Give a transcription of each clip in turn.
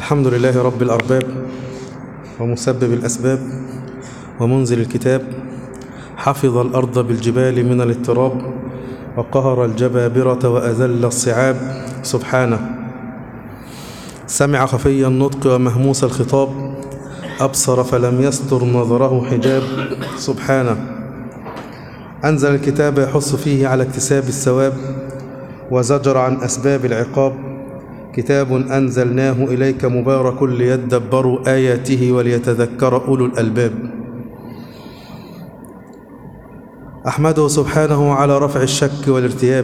الحمد لله رب الأرباب ومسبب الأسباب ومنزل الكتاب حفظ الأرض بالجبال من الاضطراب وقهر الجبابرة وأذل الصعاب سبحانه سمع خفي النطق ومهموس الخطاب أبصر فلم يستر نظره حجاب سبحانه أنزل الكتاب يحث فيه على اكتساب الثواب وزجر عن أسباب العقاب كتاب أنزلناه إليك مبارك ليدبروا آياته وليتذكر أولو الألباب أحمده سبحانه على رفع الشك والارتياب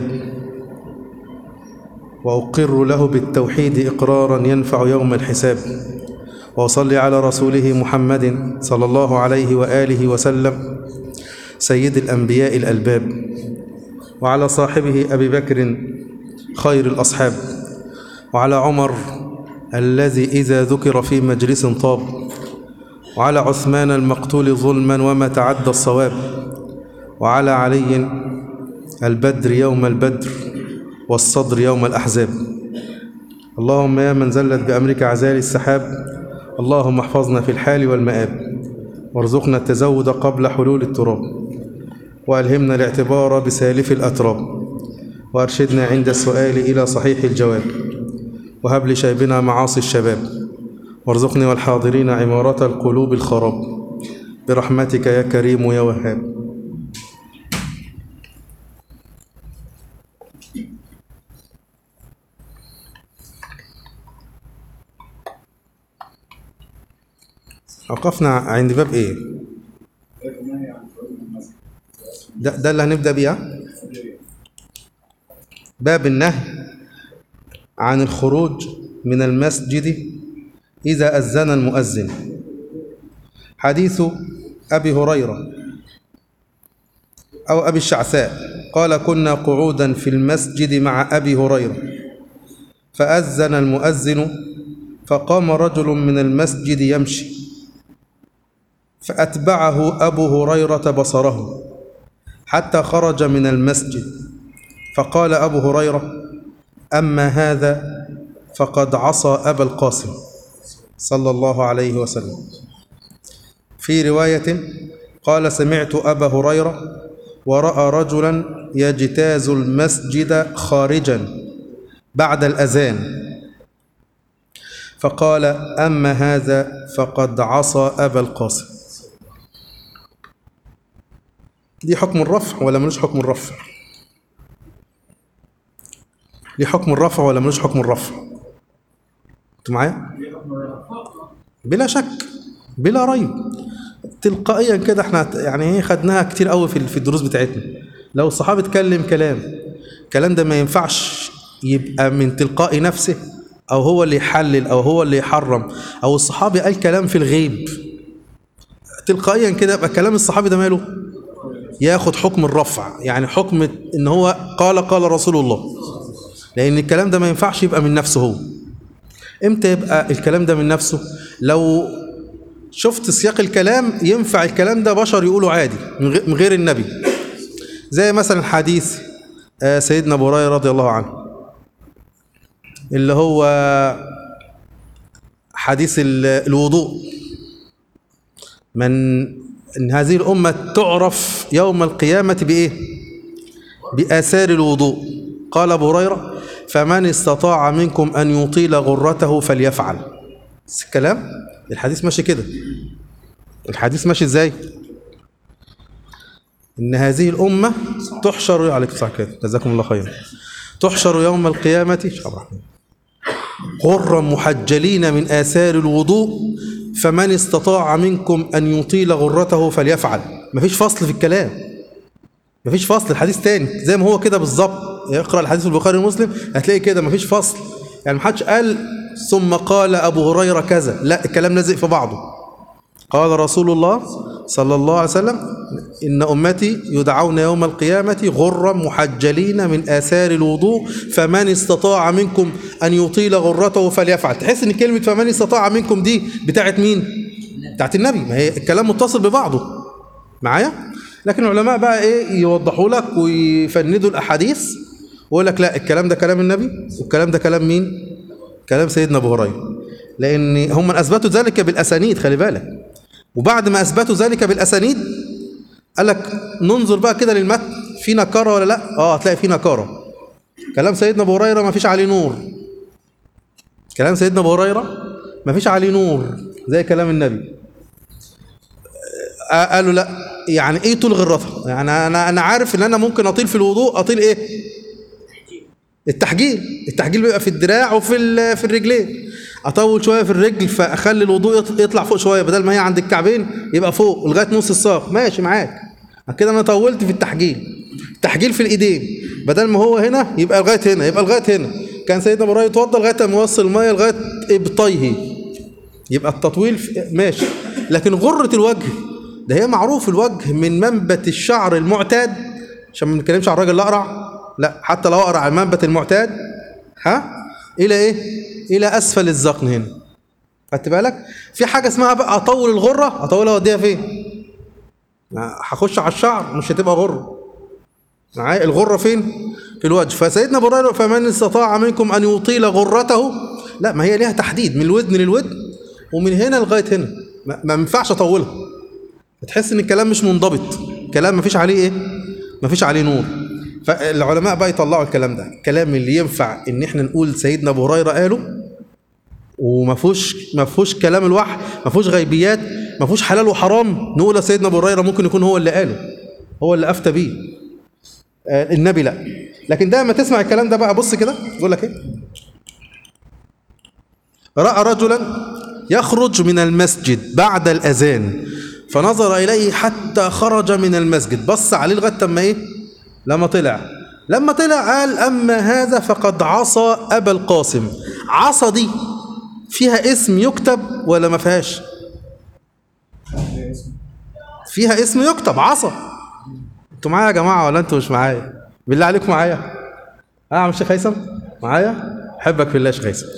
وأقر له بالتوحيد إقرارا ينفع يوم الحساب وأصلي على رسوله محمد صلى الله عليه وآله وسلم سيد الأنبياء الألباب وعلى صاحبه أبي بكر خير الأصحاب وعلى عمر الذي إذا ذكر في مجلس طاب وعلى عثمان المقتول ظلما وما تعدى الصواب وعلى علي البدر يوم البدر والصدر يوم الأحزاب اللهم يا من زلت بأمرك عزال السحاب اللهم احفظنا في الحال والمآب وارزقنا التزود قبل حلول التراب وألهمنا الاعتبار بسالف الأتراب وأرشدنا عند السؤال إلى صحيح الجواب وهب لشيبنا معاصي الشباب وارزقني والحاضرين عمارة القلوب الخراب برحمتك يا كريم يا وهاب وقفنا عند باب ايه ده, ده اللي هنبدأ بيه ها؟ باب النهي عن الخروج من المسجد إذا أذن المؤذن حديث أبي هريرة أو أبي الشعثاء قال كنا قعودا في المسجد مع أبي هريرة فأذن المؤذن فقام رجل من المسجد يمشي فأتبعه أبو هريرة بصره حتى خرج من المسجد فقال أبو هريرة أما هذا فقد عصى أبا القاسم صلى الله عليه وسلم في رواية قال سمعت أبا هريرة ورأى رجلا يجتاز المسجد خارجا بعد الأذان فقال أما هذا فقد عصى أبا القاسم دي حكم الرفع ولا ملوش حكم الرفع ليه حكم الرفع ولا ملوش حكم الرفع انتوا معايا بلا شك بلا ريب تلقائيا كده احنا يعني ايه خدناها كتير قوي في في الدروس بتاعتنا لو الصحابي اتكلم كلام الكلام ده ما ينفعش يبقى من تلقاء نفسه او هو اللي يحلل او هو اللي يحرم او الصحابي قال كلام في الغيب تلقائيا كده يبقى كلام الصحابي ده ماله ياخد حكم الرفع يعني حكم ان هو قال قال رسول الله لان الكلام ده ما ينفعش يبقى من نفسه هو امتى يبقى الكلام ده من نفسه لو شفت سياق الكلام ينفع الكلام ده بشر يقولوا عادي من غير النبي زي مثلا حديث سيدنا ابو هريره رضي الله عنه اللي هو حديث الوضوء من ان هذه الامه تعرف يوم القيامه بايه باثار الوضوء قال ابو هريره فمن استطاع منكم ان يطيل غرته فليفعل الكلام الحديث ماشي كده الحديث ماشي ازاي ان هذه الامه تحشر عليكم الصلاه كده جزاكم الله خيرا تحشر يوم القيامه غرا محجلين من اثار الوضوء فمن استطاع منكم ان يطيل غرته فليفعل مفيش فصل في الكلام مفيش فصل الحديث تاني زي ما هو كده بالظبط اقرا الحديث في البخاري ومسلم هتلاقي كده مفيش فصل يعني محدش قال ثم قال ابو هريره كذا لا الكلام لازق في بعضه قال رسول الله صلى الله عليه وسلم ان امتي يدعون يوم القيامه غرا محجلين من اثار الوضوء فمن استطاع منكم ان يطيل غرته فليفعل تحس ان كلمه فمن استطاع منكم دي بتاعت مين بتاعت النبي ما هي الكلام متصل ببعضه معايا لكن العلماء بقى ايه يوضحوا لك ويفندوا الاحاديث ويقول لك لا الكلام ده كلام النبي والكلام ده كلام مين كلام سيدنا ابو هريره لان هم اثبتوا ذلك بالاسانيد خلي بالك وبعد ما اثبتوا ذلك بالاسانيد قال لك ننظر بقى كده للمتن في نكاره ولا لا اه هتلاقي في نكاره كلام سيدنا ابو هريره ما فيش عليه نور كلام سيدنا ابو هريره ما فيش عليه نور زي كلام النبي آه، قالوا لا يعني ايه طول غرتها يعني انا انا عارف ان انا ممكن اطيل في الوضوء اطيل ايه التحجيل التحجيل بيبقى في الدراع وفي ال- في الرجلين اطول شويه في الرجل فاخلي الوضوء يط- يطلع فوق شويه بدل ما هي عند الكعبين يبقى فوق لغايه نص الساق ماشي معاك كده انا طولت في التحجيل التحجيل في الايدين بدل ما هو هنا يبقى لغايه هنا يبقى لغايه هنا كان سيدنا ابو هريره يتوضا لغايه ما يوصل الميه لغايه ابطيه يبقى التطويل في- ماشي لكن غرة الوجه ده هي معروف الوجه من منبت الشعر المعتاد عشان ما بنتكلمش عن الراجل الاقرع لا حتى لو اقرع على المنبت المعتاد ها الى ايه الى اسفل الذقن هنا خدت بالك في حاجه اسمها بقى اطول الغره اطولها اوديها فين هخش على الشعر مش هتبقى غره معايا الغره فين في الوجه فسيدنا ابو هريره فمن استطاع منكم ان يطيل غرته لا ما هي ليها تحديد من الودن للودن ومن هنا لغايه هنا ما ما ينفعش اطولها بتحس ان الكلام مش منضبط كلام ما فيش عليه ايه ما فيش عليه نور فالعلماء بقى يطلعوا الكلام ده الكلام اللي ينفع ان احنا نقول سيدنا ابو هريره قاله وما فيهوش ما فيهوش كلام الوحي ما فيهوش غيبيات ما فيهوش حلال وحرام نقول يا سيدنا ابو هريره ممكن يكون هو اللي قاله هو اللي افتى بيه آه، النبي لا لكن ده ما تسمع الكلام ده بقى بص كده يقول لك ايه راى رجلا يخرج من المسجد بعد الاذان فنظر اليه حتى خرج من المسجد بص عليه لغايه اما ايه لما طلع لما طلع قال اما هذا فقد عصى ابا القاسم عصى دي فيها اسم يكتب ولا ما فيهاش فيها اسم يكتب عصى انتوا معايا يا جماعه ولا انتوا مش معايا بالله عليكم معايا اه يا عم الشيخ هيثم معايا احبك في الله يا شيخ هيثم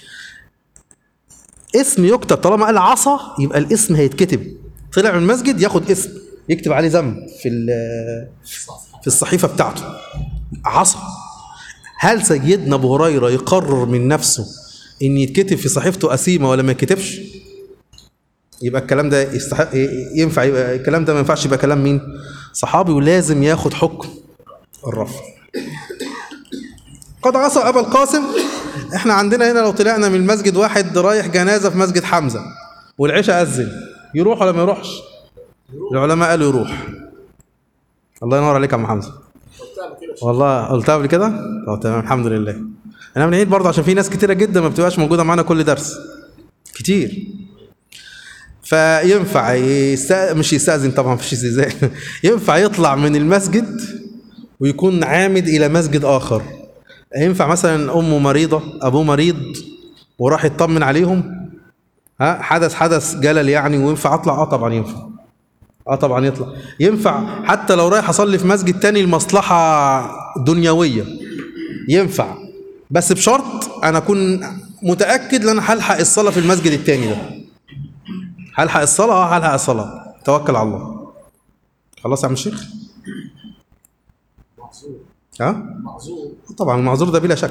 اسم يكتب طالما قال عصا يبقى الاسم هيتكتب طلع من المسجد ياخد اسم يكتب عليه ذنب في ال- في الصحيفه بتاعته عصا هل سيدنا ابو هريره يقرر من نفسه ان يتكتب في صحيفته اسيمه ولا ما يتكتبش يبقى الكلام ده يستحق ينفع يبقى الكلام ده ما ينفعش يبقى كلام مين صحابي ولازم ياخد حكم الرفض قد عصى ابا القاسم احنا عندنا هنا لو طلعنا من المسجد واحد رايح جنازه في مسجد حمزه والعشاء اذن يروح ولا ما يروحش العلماء قالوا يروح الله ينور عليك يا عم حمزه والله قلتها قبل كده طب تمام الحمد لله انا بنعيد برضه عشان في ناس كتيره جدا ما بتبقاش موجوده معانا كل درس كتير فينفع يست... مش يستأذن طبعا مفيش استئذان ينفع يطلع من المسجد ويكون عامد إلى مسجد آخر ينفع مثلا أمه مريضة أبوه مريض وراح يطمن عليهم ها حدث حدث جلل يعني وينفع أطلع اه طبعا ينفع اه طبعا يطلع ينفع حتى لو رايح اصلي في مسجد تاني لمصلحه دنيويه ينفع بس بشرط انا اكون متاكد ان انا هلحق الصلاه في المسجد التاني ده هلحق الصلاه اه هلحق الصلاه توكل على الله خلاص يا عم الشيخ ها معذور طبعا المعذور ده بلا شك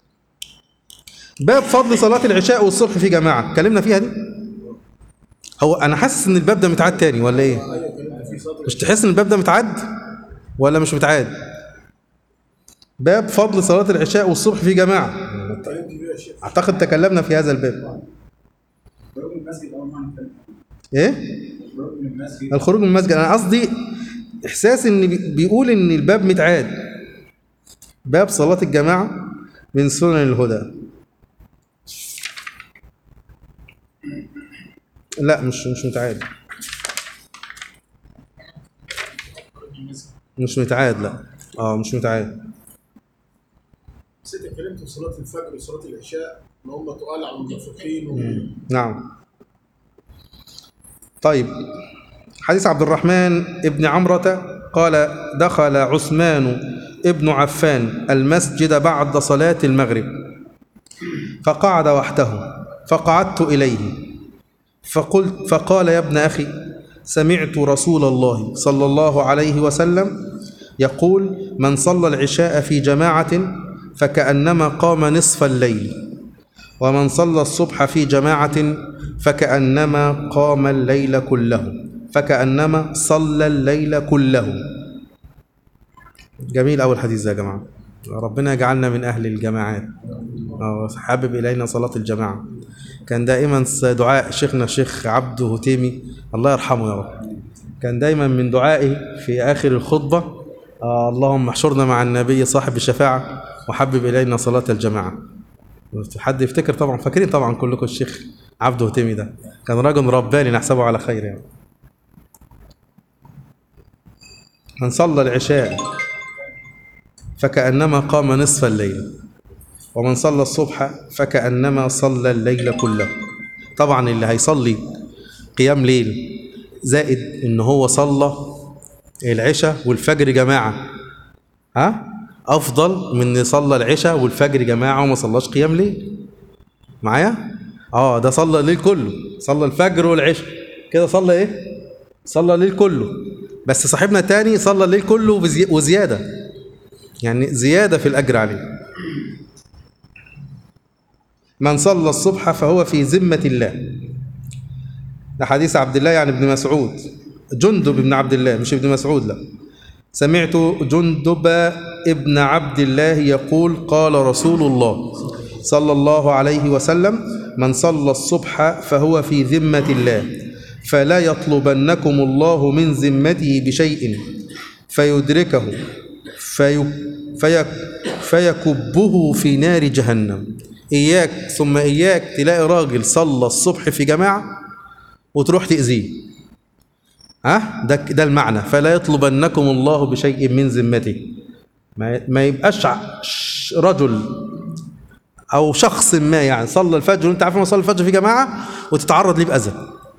باب فضل صلاة العشاء والصبح في جماعة اتكلمنا فيها دي هو انا حاسس ان الباب ده متعاد تاني ولا ايه ايوه كلمت في صدر مش تحس ان الباب ده متعاد ولا مش متعاد باب فضل صلاة العشاء والصبح في جماعة كلمت بيه يا شيخ اعتقد تكلمنا في هذا الباب خروج من المسجد اول ما نتكلم ايه خروج من المسجد الخروج من المسجد انا قصدي احساس ان بي- بيقول ان الباب متعاد باب صلاة الجماعة من سنن الهدى لا مش مش متعاد مش متعاد لا اه مش متعاد بس انت اتكلمت في صلاه الفجر وصلاه العشاء ان هم تقال على المنافقين و... نعم طيب حديث عبد الرحمن ابن عمرة قال دخل عثمان ابن عفان المسجد بعد صلاة المغرب فقعد وحده فقعدت إليه فقلت فقال يا ابن أخي سمعت رسول الله صلى الله عليه وسلم يقول من صلى العشاء في جماعة فكأنما قام نصف الليل ومن صلى الصبح في جماعة فكأنما قام الليل كله فكأنما صلى الليل كله جميل أول حديث ده يا جماعة ربنا يجعلنا من أهل الجماعات آه، حابب إلينا صلاة الجماعة كان دائما دعاء شيخنا الشيخ عبده هتيمي الله يرحمه يا رب كان دايما من دعائه في آخر الخطبة آه اللهم احشرنا مع النبي صاحب الشفاعة وحبب إلينا صلاة الجماعة حد يفتكر طبعا فاكرين طبعا كلكم الشيخ عبده هتيمي ده كان رجل رباني نحسبه على خير يعني من صلى العشاء فكأنما قام نصف الليل ومن صلى الصبح فكأنما صلى الليل كله طبعا اللي هيصلي قيام ليل زائد ان هو صلى العشاء والفجر جماعة ها افضل من ان صلى العشاء والفجر جماعة وما صلاش قيام ليل معايا اه ده صلى الليل كله صلى الفجر والعشاء كده صلى ايه صلى الليل كله بس صاحبنا تاني صلى الليل كله وزي- وزيادة يعني زيادة في الأجر عليه من صلى الصبح فهو في ذمة الله ده حديث عبد الله يعني ابن مسعود جندب ابن عبد الله مش ابن مسعود لا سمعت جندب ابن عبد الله يقول قال رسول الله صلى الله عليه وسلم من صلى الصبح فهو في ذمة الله فلا يطلبنكم الله من ذمته بشيء فيدركه في في فيكبه في نار جهنم إياك ثم إياك تلاقي راجل صلى الصبح في جماعة وتروح تأذيه ها ده ده المعنى فلا يطلبنكم الله بشيء من ذمته ما ما يبقاش ع- ش- رجل او شخص ما يعني صلى الفجر وانت عارف انه صلى الفجر في جماعه وتتعرض ليه باذى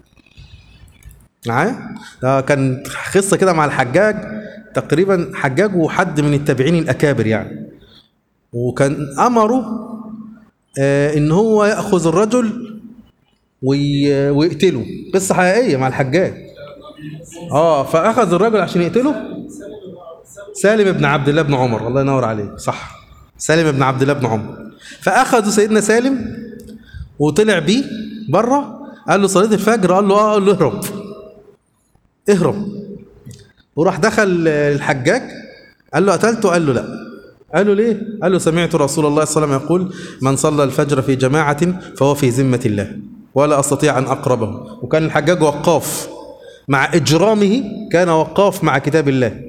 معايا ده كان قصه كده مع الحجاج تقريبا حجاج وحد من التابعين الاكابر يعني وكان امره آه ان هو ياخذ الرجل وي- ويقتله قصه حقيقيه مع الحجاج اه فاخذ الرجل عشان يقتله سالم بن عبد الله بن عمر الله ينور عليك صح سالم بن عبد الله بن عمر فاخذوا سيدنا سالم وطلع بيه بره قال له صلاه الفجر قال له اه قال له اهرب اهرب وراح دخل الحجاج قال له قتلته قال له لا قال له ليه قال له سمعت رسول الله صلى الله عليه وسلم يقول من صلى الفجر في جماعة فهو في ذمة الله ولا أستطيع أن أقربه وكان الحجاج وقاف مع إجرامه كان وقاف مع كتاب الله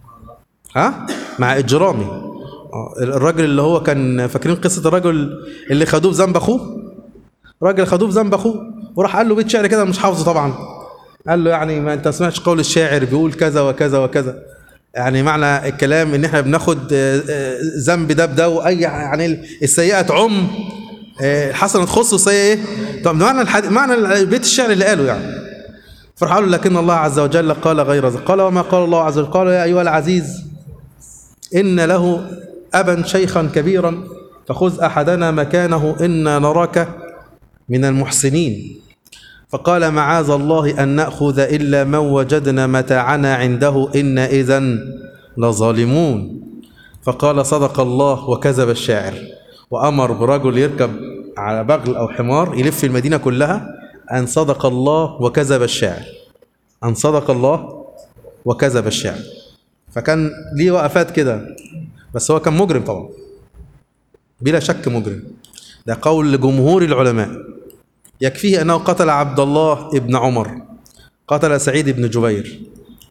ها مع إجرامه آه، الراجل اللي هو كان فاكرين قصة الرجل اللي خدوه بذنب أخوه راجل خدوه بذنب أخوه وراح قال له بيت شعر كده مش حافظه طبعا قال له يعني ما انت ما سمعتش قول الشاعر بيقول كذا وكذا وكذا يعني معنى الكلام ان احنا بناخد آه، آه، ذنب ده بده واي يعني السيئه تعم آه، الحسنه تخص والسيئه ايه طب معنى الحد... معنى بيت الشعر اللي قاله يعني فراح قالوا لكن الله عز وجل قال غير ذلك قال وما قال الله عز وجل قال يا ايها العزيز ان له ابا شيخا كبيرا فخذ احدنا مكانه انا نراك من المحسنين فقال معاذ الله أن نأخذ إلا من وجدنا متاعنا عنده إنا إذا لظالمون فقال صدق الله وكذب الشاعر وأمر برجل يركب على بغل أو حمار يلف المدينة كلها أن صدق الله وكذب الشاعر أن صدق الله وكذب الشاعر فكان ليه وقفات كده بس هو كان مجرم طبعا بلا شك مجرم ده قول جمهور العلماء يكفيه أنه قتل عبد الله ابن عمر قتل سعيد بن جبير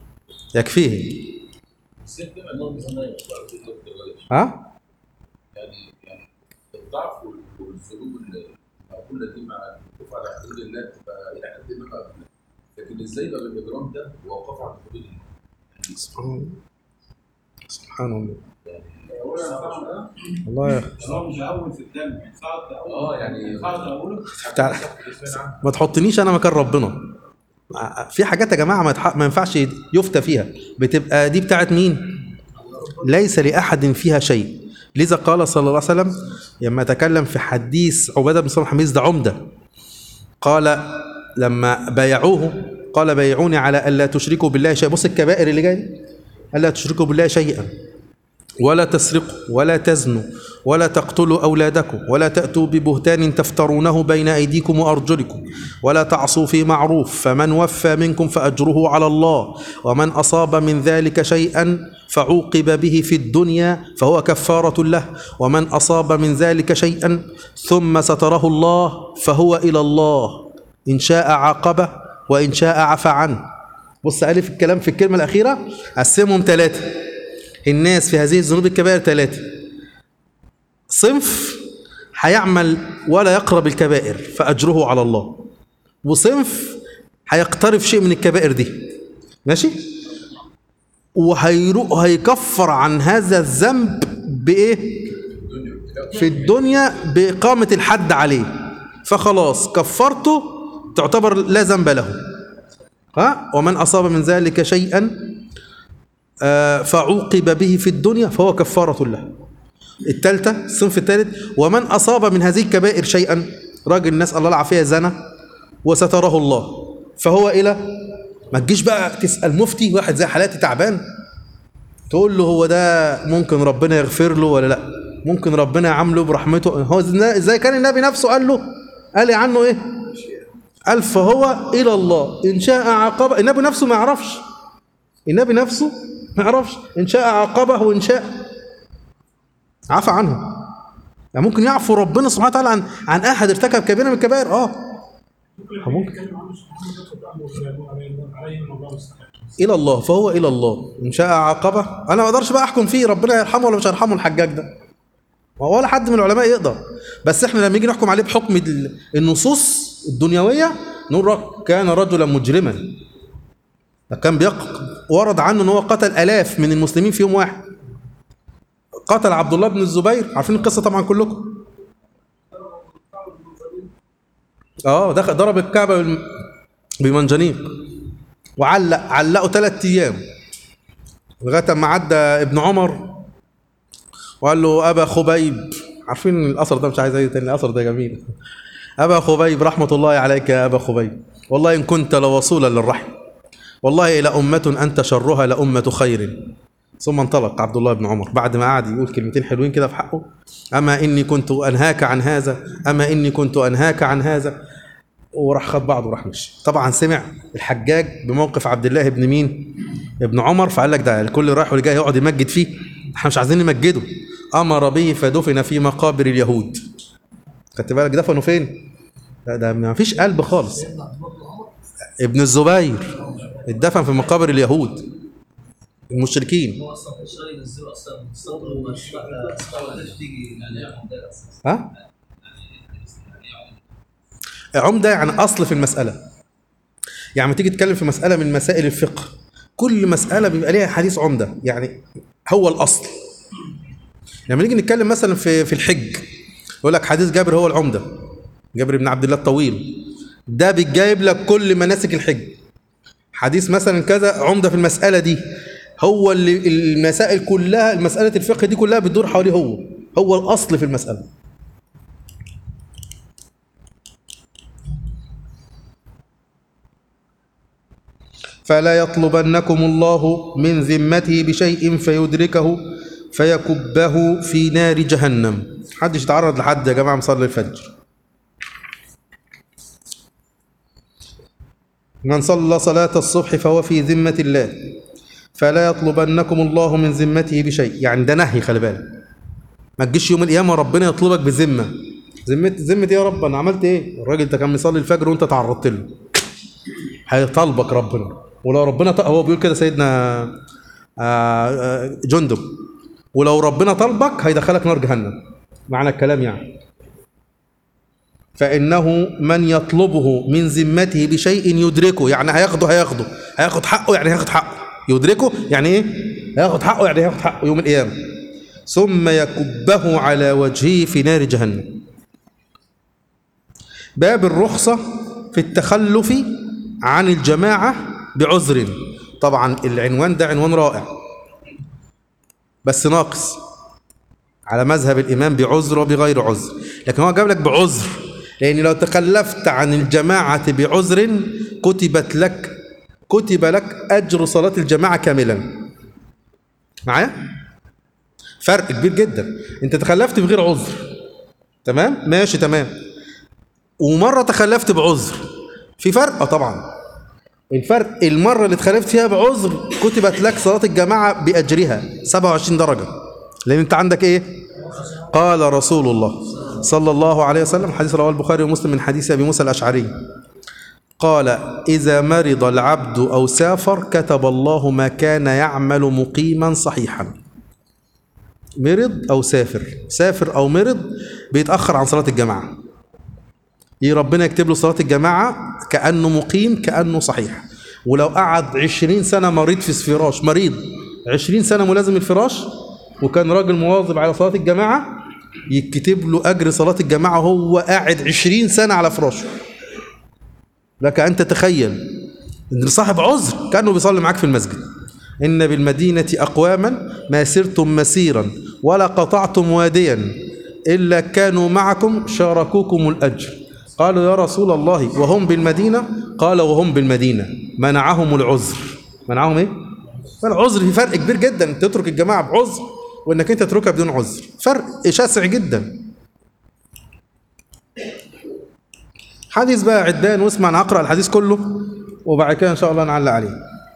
يكفيه ها يعني يعني الضعف وال- والذنوب اللي موجوده دي مع الوقوف على حدود الله تبقى الى حد ما مقبولة. لكن ازاي بقى الاجرام ده وقف على حدود الله؟ يعني سبحان الله سبحان الله هو طبعا والله يا أخي. هو مش هون في الدم صعد اه يعني صعد اقوله تع- ما تحطنيش انا مكان ربنا في حاجات يا جماعه ما, يتح... ما ينفعش يفتى فيها بتبقى دي بتاعت مين ليس لاحد فيها شيء لذا قال صلى الله عليه وسلم لما تكلم في حديث عباده بن صالح حميز ده عمده قال لما بايعوه قال بايعوني على الا تشركوا بالله شيئا بص الكبائر اللي جاي الا تشركوا بالله شيئا ولا تسرقوا ولا تزنوا ولا تقتلوا أولادكم ولا تأتوا ببهتان تفترونه بين أيديكم وأرجلكم ولا تعصوا في معروف فمن وفى منكم فأجره على الله ومن أصاب من ذلك شيئا فعوقب به في الدنيا فهو كفارة له ومن أصاب من ذلك شيئا ثم ستره الله فهو إلى الله إن شاء عاقبه وإن شاء عفى عنه بص ألف الكلام في الكلمة الأخيرة قسمهم ثلاثة الناس في هذه الذنوب الكبائر ثلاثة صنف هيعمل ولا يقرب الكبائر فأجره على الله وصنف هيقترف شيء من الكبائر دي ماشي وهيروح هيكفر عن هذا الذنب بإيه في الدنيا بإقامة الحد عليه فخلاص كفرته تعتبر لا ذنب له ها ومن أصاب من ذلك شيئا آه، فعوقب به في الدنيا فهو كفارة له الثالثة الصنف الثالث ومن أصاب من هذه الكبائر شيئا راجل نسأل الله العافية زنا وستره الله فهو إلى ما تجيش بقى تسأل مفتي واحد زي حالاتي تعبان تقول له هو ده ممكن ربنا يغفر له ولا لا ممكن ربنا يعامله برحمته هو ازاي كان النبي نفسه قال له قال عنه ايه قال فهو الى الله ان شاء عاقبه النبي نفسه ما يعرفش النبي نفسه ما يعرفش ان شاء عاقبه وان شاء عفى عنه يعني ممكن يعفو ربنا سبحانه وتعالى عن عن احد ارتكب كبيره من الكبائر اه ممكن الى الله فهو الى الله ان شاء عاقبه انا ما اقدرش بقى احكم فيه ربنا يرحمه ولا مش هيرحمه الحجاج ده ولا حد من العلماء يقدر بس احنا لما نيجي نحكم عليه بحكم ال- النصوص الدنيويه نقول رك- كان رجلا مجرما ده كان بيق ورد عنه ان هو قتل الاف من المسلمين في يوم واحد قتل عبد الله بن الزبير عارفين القصه طبعا كلكم اه دخل ضرب الكعبه بالم- بمنجنيق وعلق علقوا ثلاث ايام لغايه ما عدى ابن عمر وقال له ابا خبيب عارفين الاثر ده مش عايز اي تاني الاثر ده جميل ابا خبيب رحمه الله عليك يا ابا خبيب والله ان كنت لوصولا للرحم والله لأمة أنت شرها لأمة خير ثم انطلق عبد الله بن عمر بعد ما قعد يقول كلمتين حلوين كده في حقه أما إني كنت أنهاك عن هذا أما إني كنت أنهاك عن هذا وراح خد بعضه وراح مشي طبعا سمع الحجاج بموقف عبد الله بن مين ابن عمر فقال لك ده الكل رايح واللي جاي يقعد يمجد فيه احنا مش عايزين نمجده امر به فدفن في مقابر اليهود خدت بالك دفنوا فين لا ده ما فيش قلب خالص ابن الزبير اتدفن في مقابر اليهود المشركين هو اصلا مش راضي ينزله اصلا الصدر وما استوعبش تيجي يعني عمدة اصلا ها عمدة يعني أصل في المسألة يعني لما تيجي تتكلم في مسألة من مسائل الفقه كل مسألة بيبقى ليها حديث عمدة يعني هو الأصل لما نيجي نتكلم مثلا في في الحج يقول لك حديث جابر هو العمدة جابر بن عبد الله الطويل ده بيجايب لك كل مناسك الحج حديث مثلا كذا عمدة في المسألة دي هو اللي المسائل كلها المسألة الفقه دي كلها بتدور حواليه هو هو الأصل في المسألة فلا يطلبنكم الله من ذمته بشيء فيدركه فيكبه في نار جهنم حدش يتعرض لحد يا جماعة مصلي الفجر من صلى صلاة الصبح فهو في ذمة الله فلا يطلبنكم الله من ذمته بشيء يعني ده نهي خلي بالك ما تجيش يوم القيامة ربنا يطلبك بذمة ذمة ذمة إيه يا رب أنا عملت إيه؟ الراجل ده كان بيصلي الفجر وأنت تعرضت له هيطالبك ربنا ولو ربنا ط... هو بيقول كده سيدنا آه، آه، جندب ولو ربنا طلبك هيدخلك نار جهنم معنى الكلام يعني فإنه من يطلبه من ذمته بشيء يدركه يعني هياخده هياخده هياخد حقه يعني هياخد حقه يدركه يعني ايه هياخد حقه يعني هياخد حقه يوم القيامة ثم يكبه على وجهه في نار جهنم باب الرخصة في التخلف عن الجماعة بعذر طبعا العنوان ده عنوان رائع بس ناقص على مذهب الإمام بعذر وبغير عذر لكن هو جاب لك بعذر لأن لو تخلفت عن الجماعة بعذر كتبت لك كتب لك أجر صلاة الجماعة كاملا معايا؟ فرق كبير جدا انت تخلفت بغير عذر تمام ماشي تمام ومره تخلفت بعذر في فرق اه طبعا الفرق المره اللي اتخلفت فيها بعذر كتبت لك صلاه الجماعه باجرها 27 درجه لان انت عندك ايه قال رسول الله صلى الله عليه وسلم حديث رواه البخاري ومسلم من حديث ابي موسى الاشعري قال إذا مرض العبد أو سافر كتب الله ما كان يعمل مقيما صحيحا مرض أو سافر سافر أو مرض بيتأخر عن صلاة الجماعة ي ربنا يكتب له صلاة الجماعة كأنه مقيم كأنه صحيح ولو قعد عشرين سنة مريض في فراش مريض عشرين سنة ملازم الفراش وكان راجل مواظب على صلاة الجماعة يكتب له أجر صلاة الجماعة وهو قاعد عشرين سنة على فراشه لك أن تتخيل إن صاحب عذر كأنه بيصلي معاك في المسجد إن بالمدينة أقواما ما سرتم مسيرا ولا قطعتم واديا إلا كانوا معكم شاركوكم الأجر قالوا يا رسول الله وهم بالمدينة قال وهم بالمدينة منعهم العذر منعهم إيه؟ فالعذر في فرق كبير جدا تترك الجماعة بعذر وإنك أنت تتركها بدون عذر فرق شاسع جدا حديث بقى عدان واسمع انا هقرا الحديث كله وبعد كده ان شاء الله نعلق عليه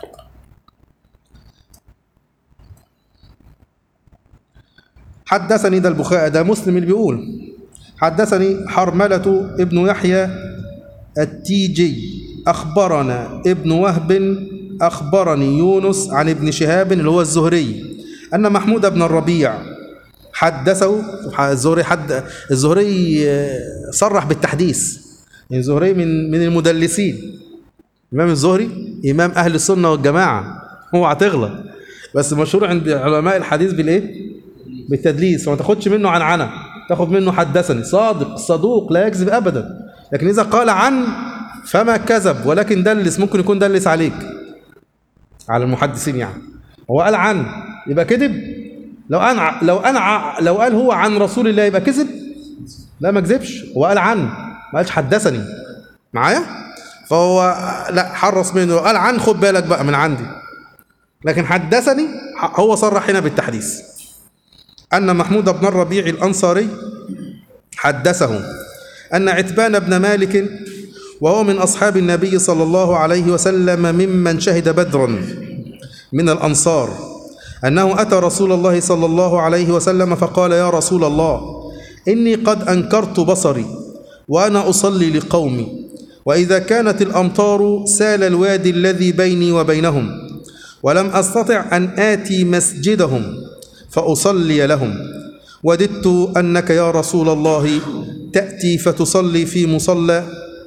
حدثني ده البخاري ده مسلم اللي بيقول حدثني حرملة ابن يحيى التيجي أخبرنا ابن وهب أخبرني يونس عن ابن شهاب اللي هو الزهري أن محمود بن الربيع حدثه الزهري حد الزهري صرح بالتحديث الزهري من من المدلسين الإمام الزهري إمام أهل السنة والجماعة هو هتغلط بس مشهور عند علماء الحديث بالإيه؟ بالتدليس وما تاخدش منه عن عنا تاخد منه حدثني صادق صدوق لا يكذب أبدا لكن إذا قال عن فما كذب ولكن دلس ممكن يكون دلس عليك على المحدثين يعني هو قال عن يبقى كذب لو أنا لو أنا لو قال هو عن رسول الله يبقى كذب لا ما كذبش هو قال عن ما قالش حدثني معايا فهو لا حرص منه قال عن خد بالك بقى من عندي لكن حدثني هو صرح هنا بالتحديث أن محمود بن الربيع الأنصاري حدثه أن عتبان بن مالك وهو من أصحاب النبي صلى الله عليه وسلم ممن شهد بدرا من الأنصار أنه أتى رسول الله صلى الله عليه وسلم فقال يا رسول الله إني قد أنكرت بصري وأنا أصلي لقومي وإذا كانت الأمطار سال الوادي الذي بيني وبينهم ولم أستطع أن آتي مسجدهم فأصلي لهم وددت أنك يا رسول الله تأتي فتصلي في مصلى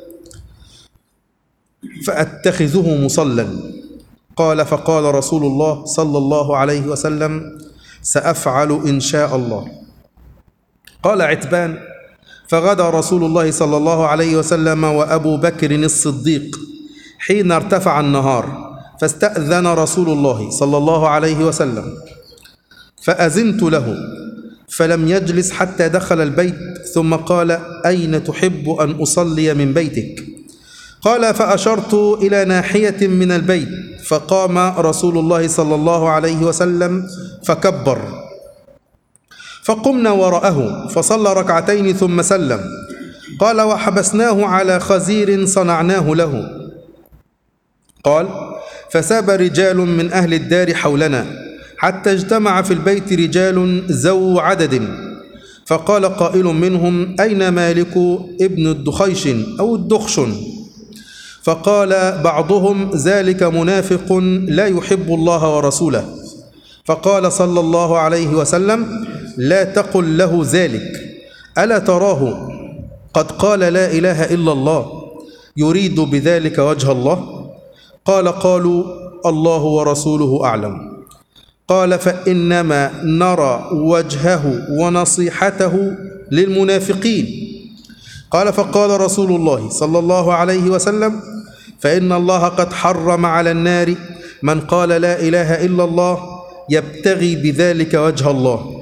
فأتخذه مصلى قال فقال رسول الله صلى الله عليه وسلم سأفعل إن شاء الله قال عتبان فغدا رسول الله صلى الله عليه وسلم وأبو بكر الصديق حين ارتفع النهار فاستأذن رسول الله صلى الله عليه وسلم فأذنت له فلم يجلس حتى دخل البيت ثم قال أين تحب أن أصلي من بيتك قال فأشرت إلى ناحية من البيت فقام رسول الله صلى الله عليه وسلم فكبر فقمنا وراءه فصلى ركعتين ثم سلم قال وحبسناه على خزير صنعناه له قال فساب رجال من أهل الدار حولنا حتى اجتمع في البيت رجال ذو عدد فقال قائل منهم أين مالك ابن الدخيش أو الدخشن فقال بعضهم ذلك منافق لا يحب الله ورسوله فقال صلى الله عليه وسلم لا تقل له ذلك ألا تراه قد قال لا إله إلا الله يريد بذلك وجه الله قال قالوا الله ورسوله أعلم قال فإنما نرى وجهه ونصيحته للمنافقين قال فقال رسول الله صلى الله عليه وسلم فإن الله قد حرم على النار من قال لا إله إلا الله يبتغي بذلك وجه الله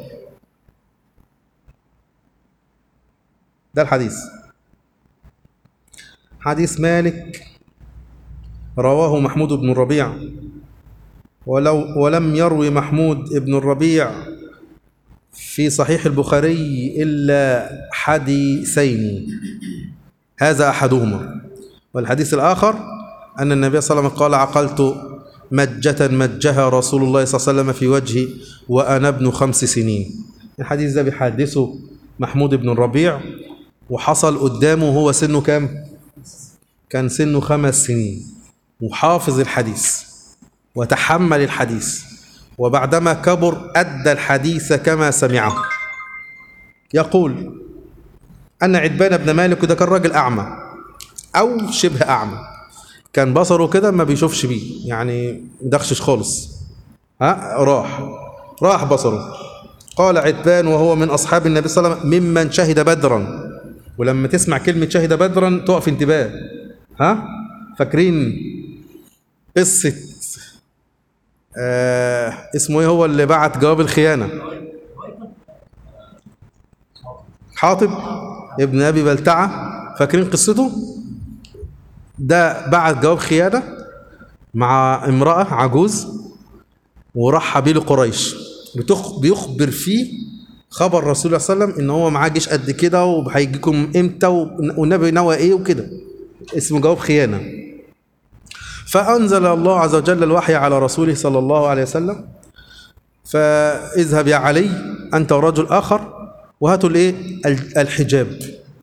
ده الحديث حديث مالك رواه محمود بن الربيع ولو ولم يروي محمود بن الربيع في صحيح البخاري إلا حديثين هذا أحدهما والحديث الآخر أن النبي صلى الله عليه وسلم قال عقلت مجة مجها رسول الله صلى الله عليه وسلم في وجهي وأنا ابن خمس سنين الحديث ده بيحدثه محمود بن الربيع وحصل قدامه هو سنه كام؟ كان سنه خمس سنين وحافظ الحديث وتحمل الحديث وبعدما كبر أدى الحديث كما سمعه يقول أن عتبان بن مالك وده كان راجل أعمى أو شبه أعمى كان بصره كده ما بيشوفش بيه يعني مدخشش خالص ها راح راح بصره قال عتبان وهو من أصحاب النبي صلى الله عليه وسلم ممن شهد بدرا ولما تسمع كلمة شهد بدرا تقف انتباه ها فاكرين قصة آه اسمه ايه هو اللي بعت جواب الخيانة حاطب ابن ابي بلتعة فاكرين قصته ده بعت جواب خيانة مع امرأة عجوز وراح حبيل قريش بتخ- بيخبر فيه خبر رسول الله صلى الله عليه وسلم ان هو معاه جيش قد كده وهيجيكم امتى والنبي نوى ايه وكده اسمه جواب خيانه فأنزل الله عز وجل الوحي على رسوله صلى الله عليه وسلم فاذهب يا علي أنت ورجل آخر وهاتوا الإيه ال- الحجاب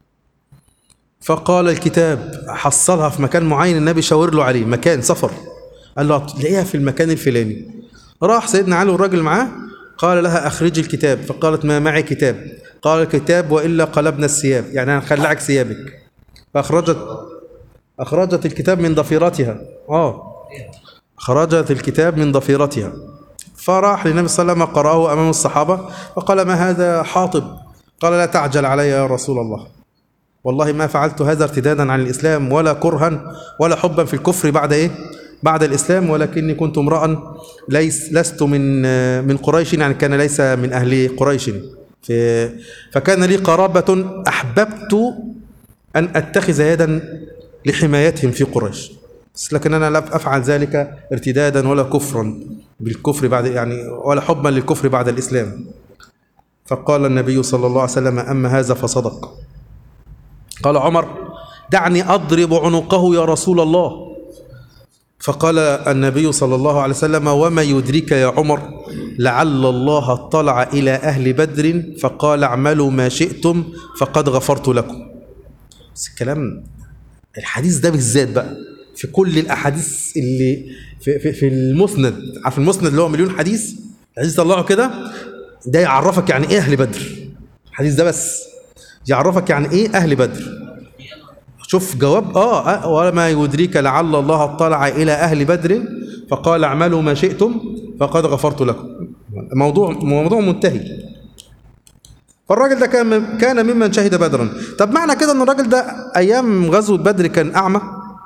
فقال الكتاب حصلها في مكان معين النبي شاور له عليه مكان سفر قال له تلاقيها في المكان الفلاني راح سيدنا علي والراجل معاه قال لها أخرجي الكتاب فقالت ما معي كتاب قال الكتاب وإلا قلبنا الثياب يعني هنخلعك ثيابك فأخرجت أخرجت الكتاب من ضفيرتها آه أخرجت الكتاب من ضفيرتها فراح للنبي صلى الله عليه وسلم قرأه أمام الصحابة فقال ما هذا حاطب قال لا تعجل علي يا رسول الله والله ما فعلت هذا ارتدادا عن الإسلام ولا كرها ولا حبا في الكفر بعد إيه بعد الإسلام ولكني كنت امرأ ليس لست من من قريش يعني كان ليس من أهل قريش في فكان لي قرابة أحببت أن أتخذ يدا لحمايتهم في قريش بس لكن أنا لا أفعل ذلك ارتدادا ولا كفرا بالكفر بعد يعني ولا حبا للكفر بعد الإسلام فقال النبي صلى الله عليه وسلم أما هذا فصدق قال عمر دعني أضرب عنقه يا رسول الله فقال النبي صلى الله عليه وسلم وما يدرك يا عمر لعل الله اطلع إلى أهل بدر فقال اعملوا ما شئتم فقد غفرت لكم بس الكلام الحديث ده بالذات بقى في كل الأحاديث اللي في, في, في المسند عارف المسند اللي هو مليون حديث الحديث طلعه كده ده يعرفك يعني ايه أهل بدر الحديث ده بس يعرفك يعني ايه أهل بدر شوف جواب اه آه، وما يدريك لعل الله اطلع الى اهل بدر فقال اعملوا ما شئتم فقد غفرت لكم موضوع موضوع منتهي فالراجل ده كان كان ممن شهد بدرا طب معنى كده ان الراجل ده ايام غزوه بدر كان اعمى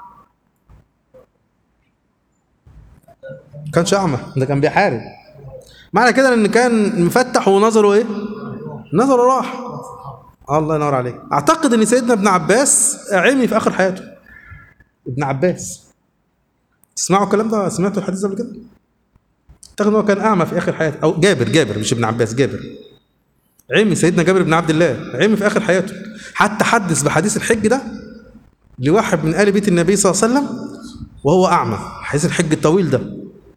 كانش اعمى ده كان بيحارب معنى كده ان كان مفتح ونظره ايه نظره راح الله ينور عليك اعتقد ان سيدنا ابن عباس عمي في اخر حياته ابن عباس تسمعوا الكلام ده سمعتوا الحديث ده قبل كده اعتقد ان هو كان اعمى في اخر حياته او جابر جابر مش ابن عباس جابر عمي سيدنا جابر بن عبد الله عمي في اخر حياته حتى حدث بحديث الحج ده لواحد من ال بيت النبي صلى الله عليه وسلم وهو اعمى حديث الحج الطويل ده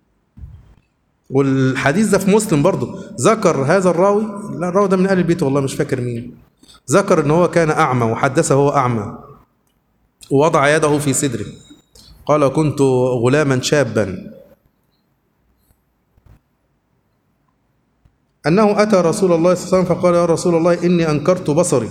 والحديث ده في مسلم برضه ذكر هذا الراوي لا الراوي ده من اهل البيت والله مش فاكر مين ذكر ان هو كان اعمى وحدثه هو اعمى ووضع يده في صدره قال كنت غلاما شابا انه اتى رسول الله صلى الله عليه وسلم فقال يا رسول الله اني انكرت بصري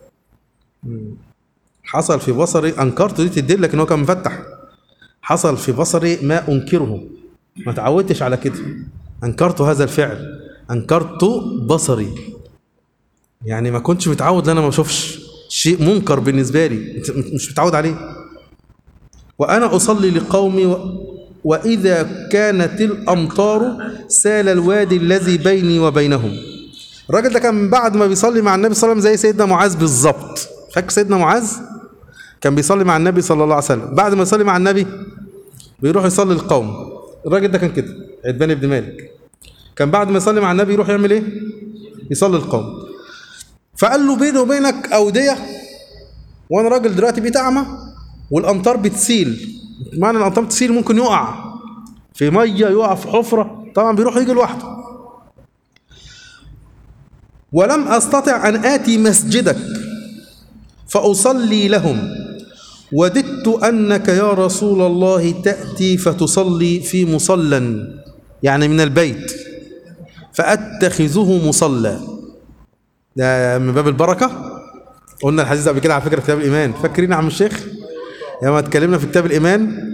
حصل في بصري انكرت دي تدل لك ان هو كان مفتح حصل في بصري ما انكره ما تعودتش على كده انكرت هذا الفعل انكرت بصري يعني ما كنتش متعود ان انا ما اشوفش شيء منكر بالنسبه لي مش متعود عليه وانا اصلي لقومي و... واذا كانت الامطار سال الوادي الذي بيني وبينهم الراجل ده كان بعد ما بيصلي مع النبي صلى الله عليه وسلم زي سيدنا معاذ بالظبط فاكر سيدنا معاذ كان بيصلي مع النبي صلى الله عليه وسلم بعد ما يصلي مع النبي بيروح يصلي القوم الراجل ده كان كده عتبان بن مالك كان بعد ما يصلي مع النبي يروح يعمل ايه يصلي القوم فقال له بيني وبينك أودية وأنا راجل دلوقتي بقيت أعمى والأمطار بتسيل معنى الأمطار بتسيل ممكن يقع في مية يقع في حفرة طبعا بيروح يجي لوحده ولم أستطع أن آتي مسجدك فأصلي لهم وددت أنك يا رسول الله تأتي فتصلي في مصلى يعني من البيت فأتخذه مصلى ده من باب البركة قلنا الحديث ده قبل كده على فكرة في كتاب الإيمان فاكرين يا عم الشيخ لما اتكلمنا في كتاب الإيمان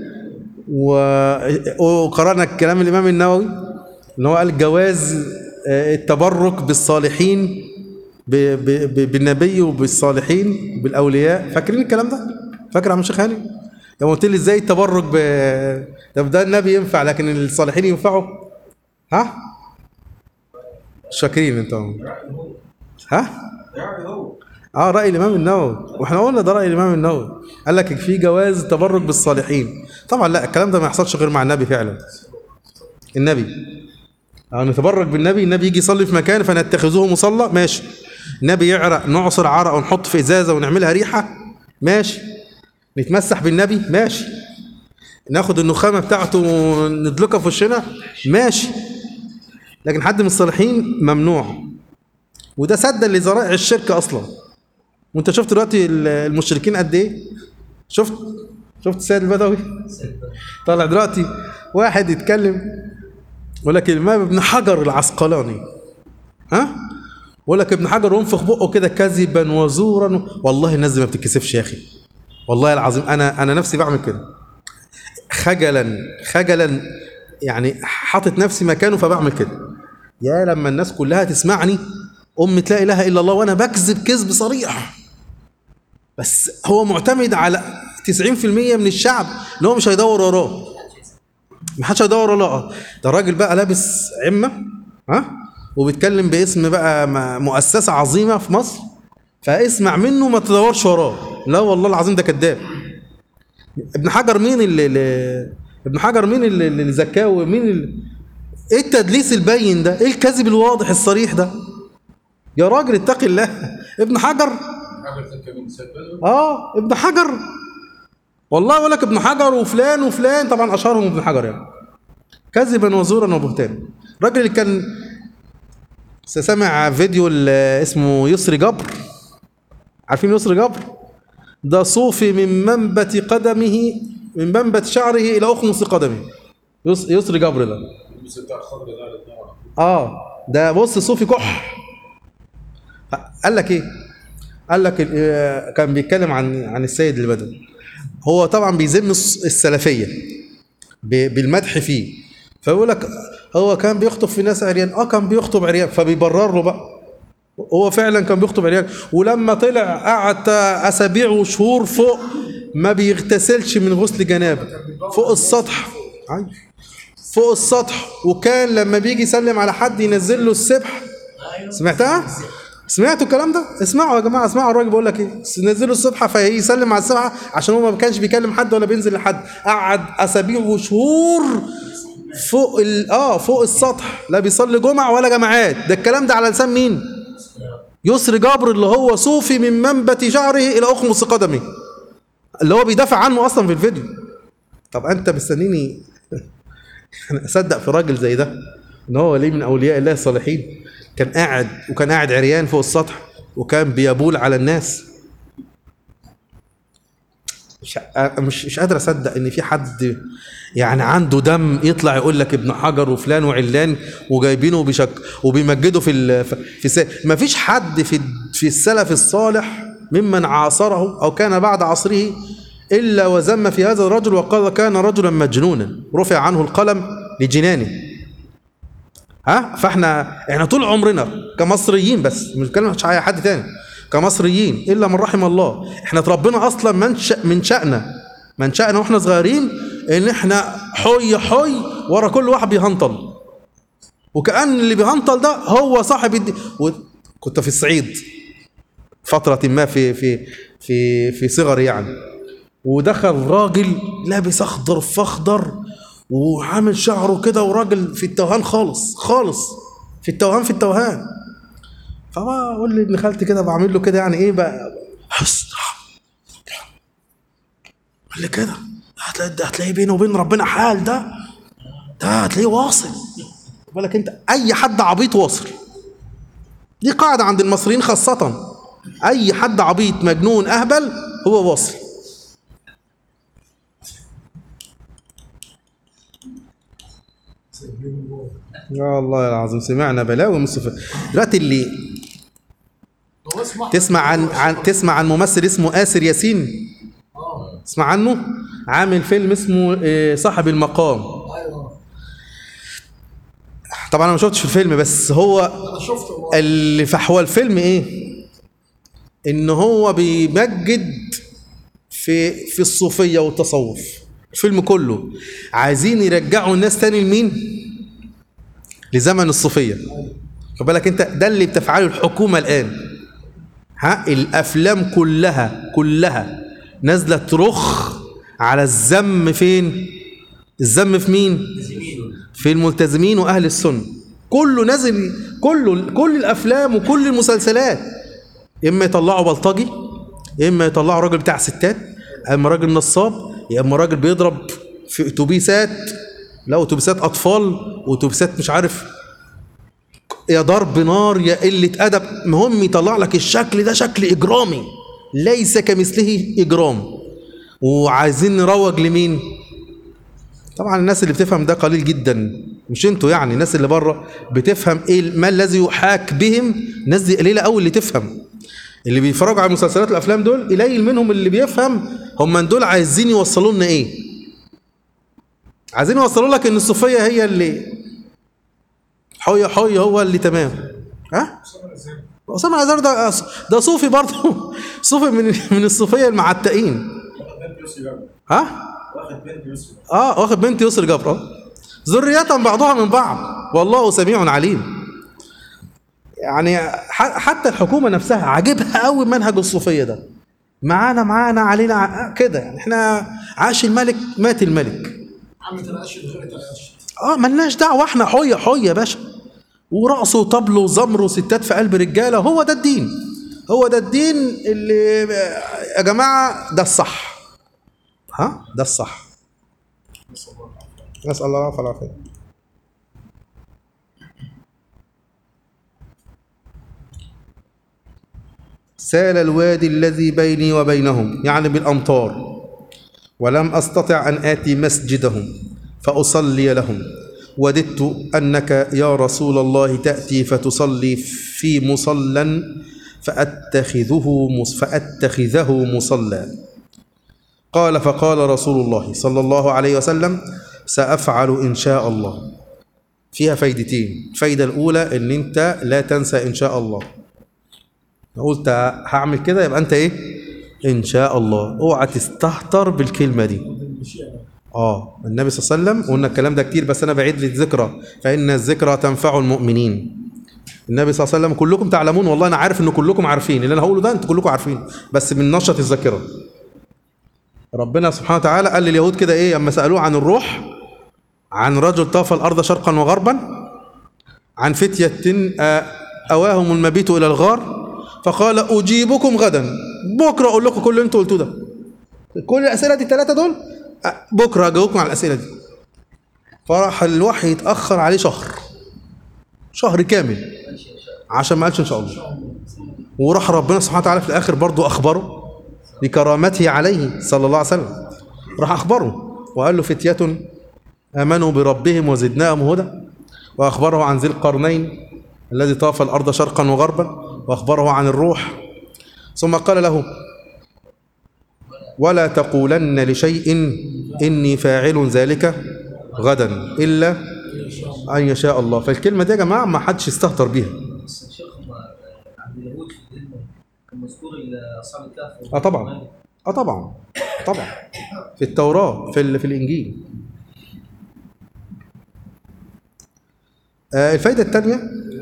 و- وقرأنا كلام الإمام النووي إن هو قال جواز آه، التبرك بالصالحين ب- ب- ب- بالنبي وبالصالحين بالأولياء فاكرين الكلام ده؟ فاكر يا عم الشيخ هاني؟ لما قلت لي ازاي التبرك ب طب ده النبي ينفع لكن الصالحين ينفعوا؟ ها؟ مش فاكرين انتوا ها؟ يعني هو اه رأي الإمام النووي واحنا قلنا ده رأي الإمام النووي قال لك في جواز التبرك بالصالحين طبعا لا الكلام ده ما يحصلش غير مع النبي فعلا النبي اه نتبرك بالنبي النبي يجي يصلي في مكان فنتخذوه مصلى ماشي النبي يعرق نعصر عرق ونحط في ازازه ونعملها ريحه ماشي نتمسح بالنبي ماشي ناخد النخامه بتاعته وندلكها في وشنا ماشي لكن حد من الصالحين ممنوع وده سدا لذرائع الشرك اصلا وانت شفت دلوقتي ال- المشركين قد ايه شفت شفت السيد البدوي طالع دلوقتي واحد يتكلم يقول لك الامام ابن حجر العسقلاني ها يقول لك ابن حجر ينفخ بقه كده كذبا وزورا والله الناس دي ما بتتكسفش يا اخي والله العظيم انا انا نفسي بعمل كده خجلا خجلا يعني حاطط نفسي مكانه فبعمل كده يا لما الناس كلها تسمعني أمة لا إله إلا الله وأنا بكذب كذب صريح بس هو معتمد على 90% من الشعب إن هو مش هيدور وراه ما حدش هيدور وراه ده الراجل بقى لابس عمة ها وبيتكلم باسم بقى م- مؤسسة عظيمة في مصر فاسمع منه ما تدورش وراه لا والله العظيم ده كذاب ابن حجر مين اللي, اللي ابن حجر مين اللي, اللي زكاه ومين اللي ايه التدليس البين ده ايه الكذب الواضح الصريح ده يا راجل اتقي الله ابن حجر حاجه تركب من سيد بدوي اه ابن حجر والله يقول لك ابن حجر وفلان وفلان طبعا اشهرهم ابن حجر يعني كذبا وزورا وبهتانا الراجل اللي كان سامع فيديو ال- اسمه يسري جبر عارفين يسري جبر ده صوفي من منبت قدمه من منبت شعره الى اخمص قدمه يس- يسري جبر ده البس بتاع الخضر ده على الدعوه اه ده بص صوفي كح قال لك ايه قال لك آه، كان بيتكلم عن عن السيد البدوي هو طبعا بيذم الس- السلفيه ب- بالمدح فيه فيقول لك هو كان بيخطب في ناس عريان اه كان بيخطب عريان فبيبرر له بقى هو فعلا كان بيخطب عريان ولما طلع قعد اسابيع وشهور فوق ما بيغتسلش من غسل جنابه فوق السطح أيوة. فوق السطح وكان لما بيجي يسلم على حد ينزل له السبح سمعتها؟ سمعتوا الكلام ده؟ اسمعوا يا جماعه اسمعوا الراجل بيقول لك ايه؟ نزلوا السبحه فيسلم على السبحه عشان هو ما كانش بيكلم حد ولا بينزل لحد، قعد اسابيع وشهور فوق ال... اه فوق السطح لا بيصلي جمعه ولا جماعات، ده الكلام ده على لسان مين؟ يسري جابر اللي هو صوفي من منبت شعره الى اخمص قدمه. اللي هو بيدافع عنه اصلا في الفيديو. طب انت مستنيني انا اصدق في راجل زي ده ان هو ولي من اولياء الله الصالحين كان قاعد وكان قاعد عريان فوق السطح وكان بيبول على الناس مش مش مش قادر اصدق ان في حد يعني عنده دم يطلع يقول لك ابن حجر وفلان وعلان وجايبينه وبيشك وبيمجدوا في ال في س... ما فيش حد في في السلف الصالح ممن عاصره او كان بعد عصره الا وذم في هذا الرجل وقال كان رجلا مجنونا رفع عنه القلم لجنانه ها فاحنا احنا طول عمرنا كمصريين بس مش بنتكلم عن اي حد تاني كمصريين الا من رحم الله احنا اتربينا اصلا من شأ من شأننا من شأننا واحنا صغيرين ان احنا حي حي ورا كل واحد بيهنطل وكأن اللي بيهنطل ده هو صاحب الدين كنت في الصعيد فترة ما في في في في صغري يعني ودخل راجل لابس اخضر في اخضر وعامل شعره كده وراجل في التوهان خالص خالص في التوهان في التوهان فبقول لابن خالتي كده بعمل له كده يعني ايه بقى حس قال لي كده هتلاقي هتلاقي بينه وبين ربنا حال ده ده هتلاقيه واصل خد بالك انت اي حد عبيط واصل دي قاعده عند المصريين خاصه اي حد عبيط مجنون اهبل هو واصل يا الله العظيم سمعنا بلاوي من الصفات دلوقتي اللي هو اسمه تسمع عن, عن تسمع عن ممثل اسمه آسر ياسين اه تسمع عنه عامل فيلم اسمه آه، صاحب المقام ايوه طبعا انا ما شفتش الفيلم بس هو انا شفته اللي فحوى الفيلم ايه ان هو بيمجد في في الصوفيه والتصوف الفيلم كله عايزين يرجعوا الناس تاني لمين لزمن الصوفيه خد بالك انت ده اللي بتفعله الحكومه الان ها الافلام كلها كلها نازله ترخ على الذم فين الذم في مين في الملتزمين واهل السنه كله نازل كله كل الافلام وكل المسلسلات اما يطلعوا بلطجي يا اما يطلعوا راجل بتاع ستات يا اما راجل نصاب يا اما راجل بيضرب في اتوبيسات لا اتوبيسات اطفال واتوبيسات مش عارف يا ضرب نار يا قله ادب المهم يطلع لك الشكل ده شكل اجرامي ليس كمثله اجرام وعايزين نروج لمين طبعا الناس اللي بتفهم ده قليل جدا مش انتوا يعني الناس اللي بره بتفهم ايه ما الذي يحاك بهم الناس دي قليله قوي اللي تفهم اللي بيتفرجوا على المسلسلات والافلام دول قليل منهم اللي بيفهم هم دول عايزين يوصلوا لنا ايه عايزين يوصلوا لك ان الصوفيه هي اللي حي حي هو اللي تمام ها اسامه الازهر ده ده صوفي برضه صوفي من من الصوفيه المعتقين بنت يوسف جابر ها واخد بنت يوسف اه واخد بنت يسر جبر اه ذرية بعضها من بعض والله سميع عليم يعني ح- حتى الحكومة نفسها عاجبها قوي منهج الصوفية ده معانا معانا علينا ع- كده يعني احنا عاش الملك مات الملك عم تناقشت غير تناقشت اه ملناش دعوة احنا حية حية يا باشا ورقص وطبل وزمر وستات في قلب رجالة هو ده الدين هو ده الدين اللي يا جماعة ده الصح ها ده الصح نسأل الله العافية والعافية سال الوادي الذي بيني وبينهم يعني بالأمطار ولم أستطع أن آتي مسجدهم فأصلي لهم وددت أنك يا رسول الله تأتي فتصلي في مصلى فأتخذه مص فأتخذه مصلى قال فقال رسول الله صلى الله عليه وسلم سأفعل إن شاء الله فيها فايدتين الفايدة الأولى إن أنت لا تنسى إن شاء الله قلت هعمل كده يبقى أنت إيه إن شاء الله اوعى تستهتر بالكلمة دي اه النبي صلى الله عليه وسلم قلنا الكلام ده كتير بس انا بعيد للذكرى فان الذكرى تنفع المؤمنين النبي صلى الله عليه وسلم كلكم تعلمون والله انا عارف ان كلكم عارفين اللي انا هقوله ده انتوا كلكم عارفين بس من نشط الذاكره ربنا سبحانه وتعالى قال لليهود كده ايه اما سالوه عن الروح عن رجل طاف الارض شرقا وغربا عن فتيه آه، اواهم المبيت الى الغار فقال اجيبكم غدا بكره اقول لكم كل اللي انتوا قلتوه ده كل الاسئله دي الثلاثه دول أه، بكره هجاوبكم على الاسئله دي فراح الوحي يتاخر عليه شهر شهر كامل عشان ما قالش ان شاء الله وراح ربنا سبحانه وتعالى في الاخر برضه اخبره بكرامته عليه صلى الله عليه وسلم راح اخبره وقال له فتيه امنوا بربهم وزدناهم هدى واخبره عن ذي القرنين الذي طاف الارض شرقا وغربا واخبره عن الروح ثم قال له ولا تقولن لشيء إني فاعل ذلك غدا إلا أن يشاء الله فالكلمة دي يا جماعة ما حدش يستهتر بيها بس الشيخ هم عند اليهود في الدين كان مذكور ال- اصحاب الكهف اه طبعا اه طبعا طبعا في التوراة في, ال- في الإنجيل آه الفايدة الثانية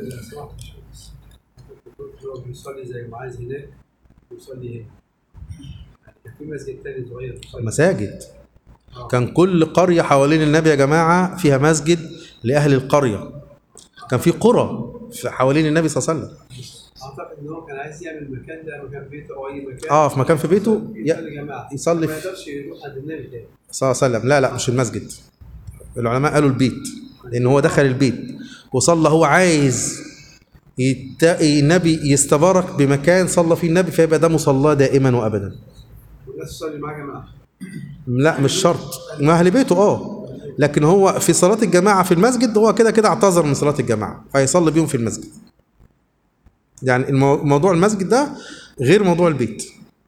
هو بيصلي زي ما عايز هناك بيصلي هنا يعني كان في مسجد تاني صغير بيصلي مساجد كان كل قرية حوالين النبي يا جماعة فيها مسجد لأهل القرية كان في قرى في حوالين النبي صلى الله عليه وسلم اعتقد ان هو كان عايز يعمل المكان ده مكان بيته او اي مكان اه في مكان في بيته ي- يصلي جماعه يصلي ما في يقدرش يروح عند النبي تاني صلى الله عليه وسلم لا لا مش المسجد العلماء قالوا البيت لان هو دخل البيت وصلى هو عايز يت... النبي يستبارك بمكان صلى فيه النبي فيبقى ده مصلاه دائما وابدا والناس تصلي معاه جماعه لا مش شرط ما اهل بيته اه لكن هو في صلاه الجماعه في المسجد هو كده كده اعتذر من صلاه الجماعه فيصلي بيهم في المسجد يعني المو... موضوع المسجد ده غير موضوع البيت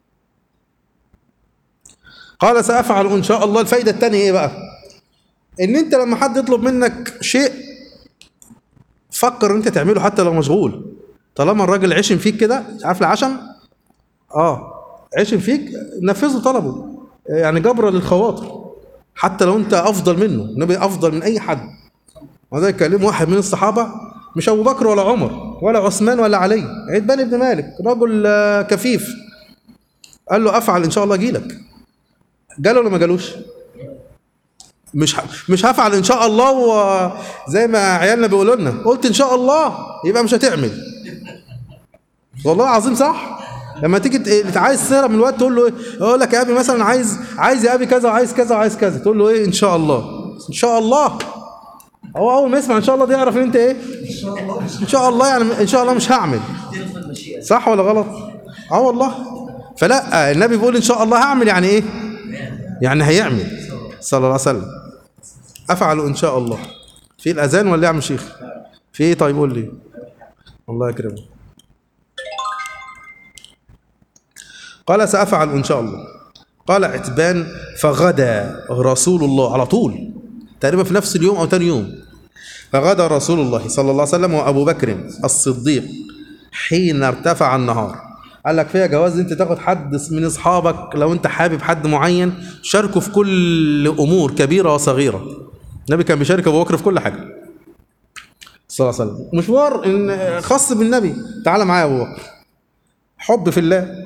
قال سافعل ان شاء الله الفايده الثانيه ايه بقى ان انت لما حد يطلب منك شيء فكر ان انت تعمله حتى لو مشغول طالما الراجل عشم فيك كده عارف العشم اه عشم فيك نفذه طلبه يعني جبر للخواطر حتى لو انت افضل منه النبي افضل من اي حد وهذا يكلم واحد من الصحابه مش ابو بكر ولا عمر ولا عثمان ولا علي عتبان بن مالك رجل آه، كفيف قال له افعل ان شاء الله اجيلك جاله ولا ما جالوش مش ه... مش هفعل ان شاء الله وزي ما عيالنا بيقولوا لنا قلت ان شاء الله يبقى مش هتعمل والله العظيم صح لما تيجي ت- عايز تهرب من الوقت تقول له ايه يقول لك يا ابي مثلا عايز عايز يا ابي كذا وعايز كذا وعايز كذا تقول له ايه ان شاء الله ان شاء الله هو اول ما يسمع ان شاء الله دي يعرف ان انت ايه ان شاء الله يعني ان شاء الله مش هعمل صح ولا غلط اه والله فلا النبي بيقول ان شاء الله هعمل يعني ايه يعني هيعمل صلى الله عليه وسلم افعل ان شاء الله في الاذان ولا إيه يا عم شيخ في ايه طيب قول لي الله يكرمك قال سأفعل إن شاء الله قال عتبان فغدا رسول الله على طول تقريبا في نفس اليوم أو تاني يوم فغدا رسول الله صلى الله عليه وسلم وأبو بكر الصديق حين ارتفع النهار قال لك فيها جواز انت تاخد حد من اصحابك لو انت حابب حد معين شاركه في كل امور كبيره وصغيره النبي كان بيشارك ابو بكر في كل حاجه صلى الله عليه وسلم مشوار ان خاص بالنبي تعال معايا يا ابو بكر حب في الله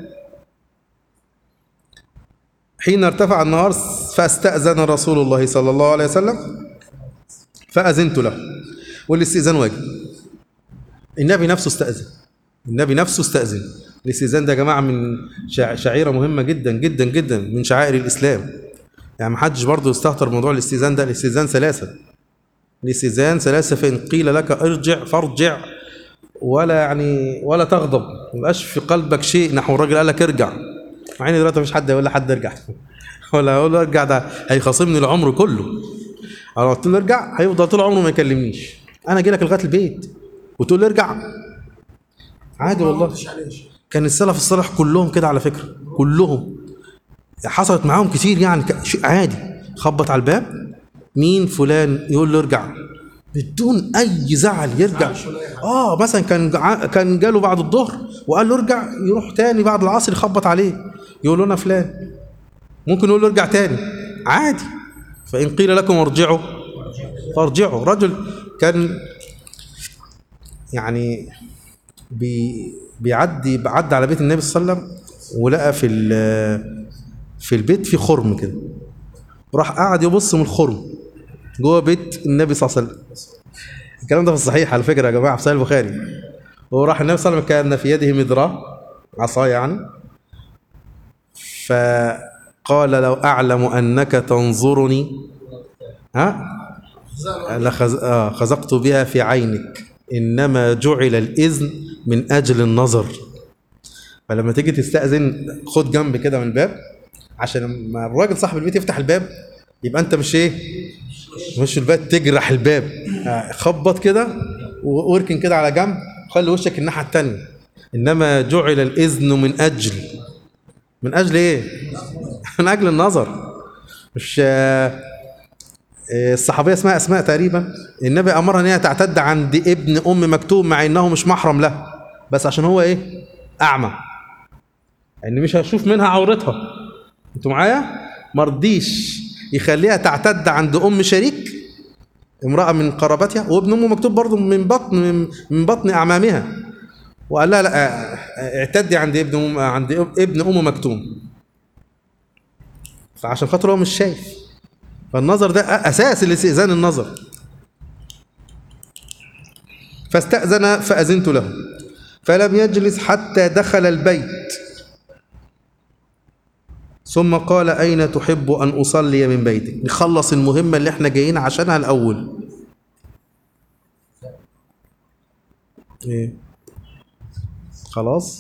حين ارتفع النهار فاستأذن رسول الله صلى الله عليه وسلم فأذنت له والاستئذان واجب النبي نفسه استأذن النبي نفسه استأذن الاستئذان ده يا جماعة من شع- شعيرة مهمة جدا جدا جدا من شعائر الإسلام يعني محدش برضه يستهتر موضوع الاستئذان ده الاستئذان ثلاثة الاستئذان ثلاثة فإن قيل لك ارجع فارجع ولا يعني ولا تغضب ما يبقاش في قلبك شيء نحو الراجل قال لك ارجع مع ان دلوقتي مفيش حد يقول لحد ارجع ولا يقول له ارجع ده هيخاصمني العمر كله انا قلت له ارجع هيفضل طول عمره ما يكلمنيش انا اجي لك لغايه البيت وتقول لي ارجع عادي والله ردش عليه يا شيخ. كان السلف الصالح كلهم كده على فكره كلهم حصلت معاهم كتير يعني ك- شيء عادي خبط على الباب مين فلان يقول له ارجع بدون اي زعل يرجع اه مثلا كان جع- كان جاله بعد الظهر وقال له ارجع يروح تاني بعد العصر يخبط عليه يقول له انا فلان ممكن يقول له ارجع تاني عادي فان قيل لكم ارجعوا فارجعوا رجل كان يعني بي بيعدي بعدي على بيت النبي صلى الله عليه وسلم ولقى في ال- في البيت في خرم كده راح قعد يبص من الخرم جوه بيت النبي صلى الله عليه وسلم الكلام ده في الصحيح على فكره يا جماعه في صحيح البخاري وراح النبي صلى الله عليه وسلم كان في يده مدراه عصا يعني فقال لو اعلم انك تنظرني ها لخز... آه خزقت بها في عينك انما جعل الاذن من اجل النظر فلما تيجي تستأذن خد جنب كده من الباب عشان لما الراجل صاحب البيت يفتح الباب يبقى انت مش ايه مش الباب تجرح الباب آه، خبط كده و- واركن كده على جنب خلي وشك الناحيه التانية انما جعل الاذن من اجل من اجل ايه من اجل النظر مش آه، آه، الصحابيه اسمها اسماء تقريبا النبي امرها ان هي تعتد عند ابن ام مكتوم مع انه مش محرم له بس عشان هو ايه اعمى ان مش هشوف منها عورتها انتوا معايا مرضيش يخليها تعتد عند ام شريك امراه من قرابتها وابن ام مكتوب برضه من بطن من, من بطن اعمامها وقال لها لا اه، اه، اعتدي عند ابن أم عند ابن ام مكتوم فعشان خاطر هو مش شايف فالنظر ده اساس الاستئذان النظر فاستأذن فأذنت له فلم يجلس حتى دخل البيت ثم قال أين تحب أن أصلي من بيتك نخلص المهمة اللي احنا جايين عشانها الأول ايه خلاص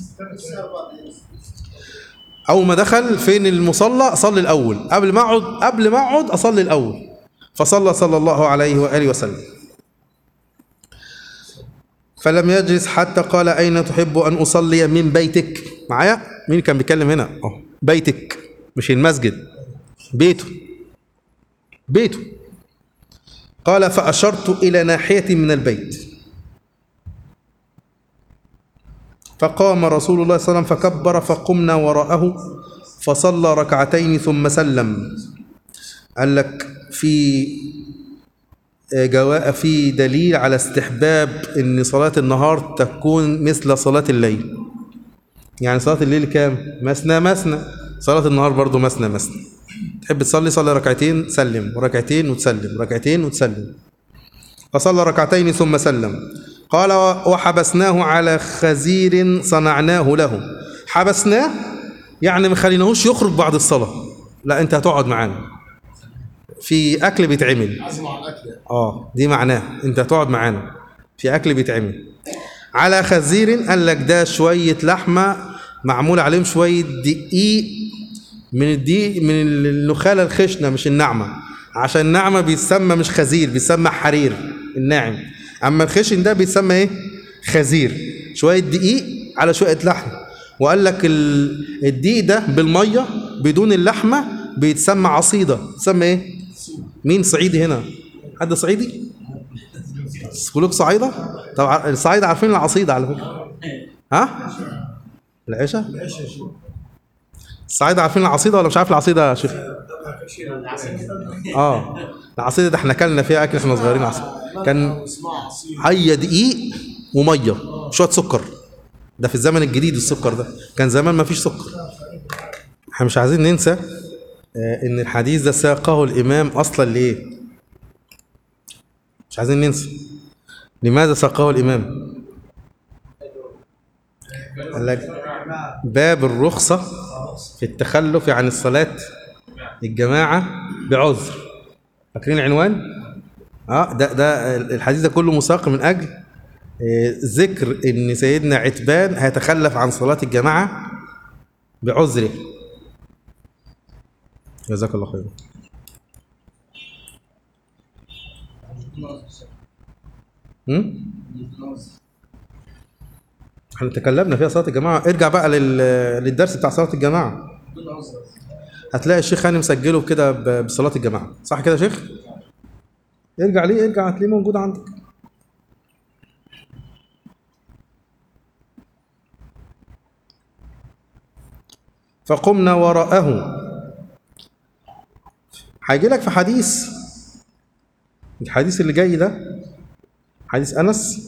اول ما دخل فين المصلى اصلي الاول قبل ما اقعد قبل ما اقعد اصلي الاول فصلى صلى الله عليه واله وسلم فلم يجلس حتى قال اين تحب ان اصلي من بيتك معايا مين كان بيتكلم هنا اه بيتك مش المسجد بيته بيته قال فاشرت الى ناحيه من البيت فقام رسول الله صلى الله عليه وسلم فكبر فقمنا وراءه فصلى ركعتين ثم سلم قال لك في جواء في دليل على استحباب ان صلاة النهار تكون مثل صلاة الليل يعني صلاة الليل كام مثنى مثنى صلاة النهار برضو مثنى مثنى تحب تصلي صلي ركعتين سلم وركعتين وتسلم ركعتين وتسلم فصلى ركعتين ثم سلم قال وحبسناه على خزير صنعناه له حبسناه يعني ما خليناهوش يخرج بعد الصلاة لا انت هتقعد معانا في اكل بيتعمل عزم على الاكل يعني اه دي معناه انت هتقعد معانا في اكل بيتعمل على خزير قال لك ده شويه لحمه معمول عليهم شويه دقيق من الدقيق من النخاله الخشنه مش الناعمه عشان الناعمه بيتسمى مش خزير بيتسمى حرير الناعم اما الخشن ده بيتسمى ايه خزير شويه دقيق على شويه لحم وقال لك ال- الدقيق ده بالميه بدون اللحمه بيتسمى عصيده تسمى ايه مين صعيدي هنا حد صعيدي كلكم صعيدة طبعا الصعيدة عارفين العصيدة على فكرة ها العشاء الصعيدة عارفين العصيدة ولا مش عارف العصيدة يا شيخ اه العصيدة ده احنا اكلنا فيها اكل احنا صغيرين عصيدة كان اسمها عصير هي دقيق وميه شويه سكر ده في الزمن الجديد السكر ده كان زمان ما فيش سكر احنا مش عايزين ننسى آه، ان الحديث ده ساقه الامام اصلا ليه مش عايزين ننسى لماذا ساقه الامام قال لك باب الرخصة في التخلف عن الصلاة الجماعة بعذر فاكرين العنوان؟ اه ده ده الحديث ده كله مساق من اجل آه، ذكر ان سيدنا عتبان هيتخلف عن صلاة الجماعة بعذره جزاك الله خير هم؟ احنا تكلمنا فيها صلاة الجماعة ارجع بقى لل... للدرس بتاع صلاة الجماعة هتلاقي الشيخ هاني مسجله كده ب- بصلاة الجماعة صح كده يا شيخ؟ ارجع ليه ارجع هتلاقيه موجود عندك فقمنا وراءه هيجي لك في حديث الحديث اللي جاي ده حديث انس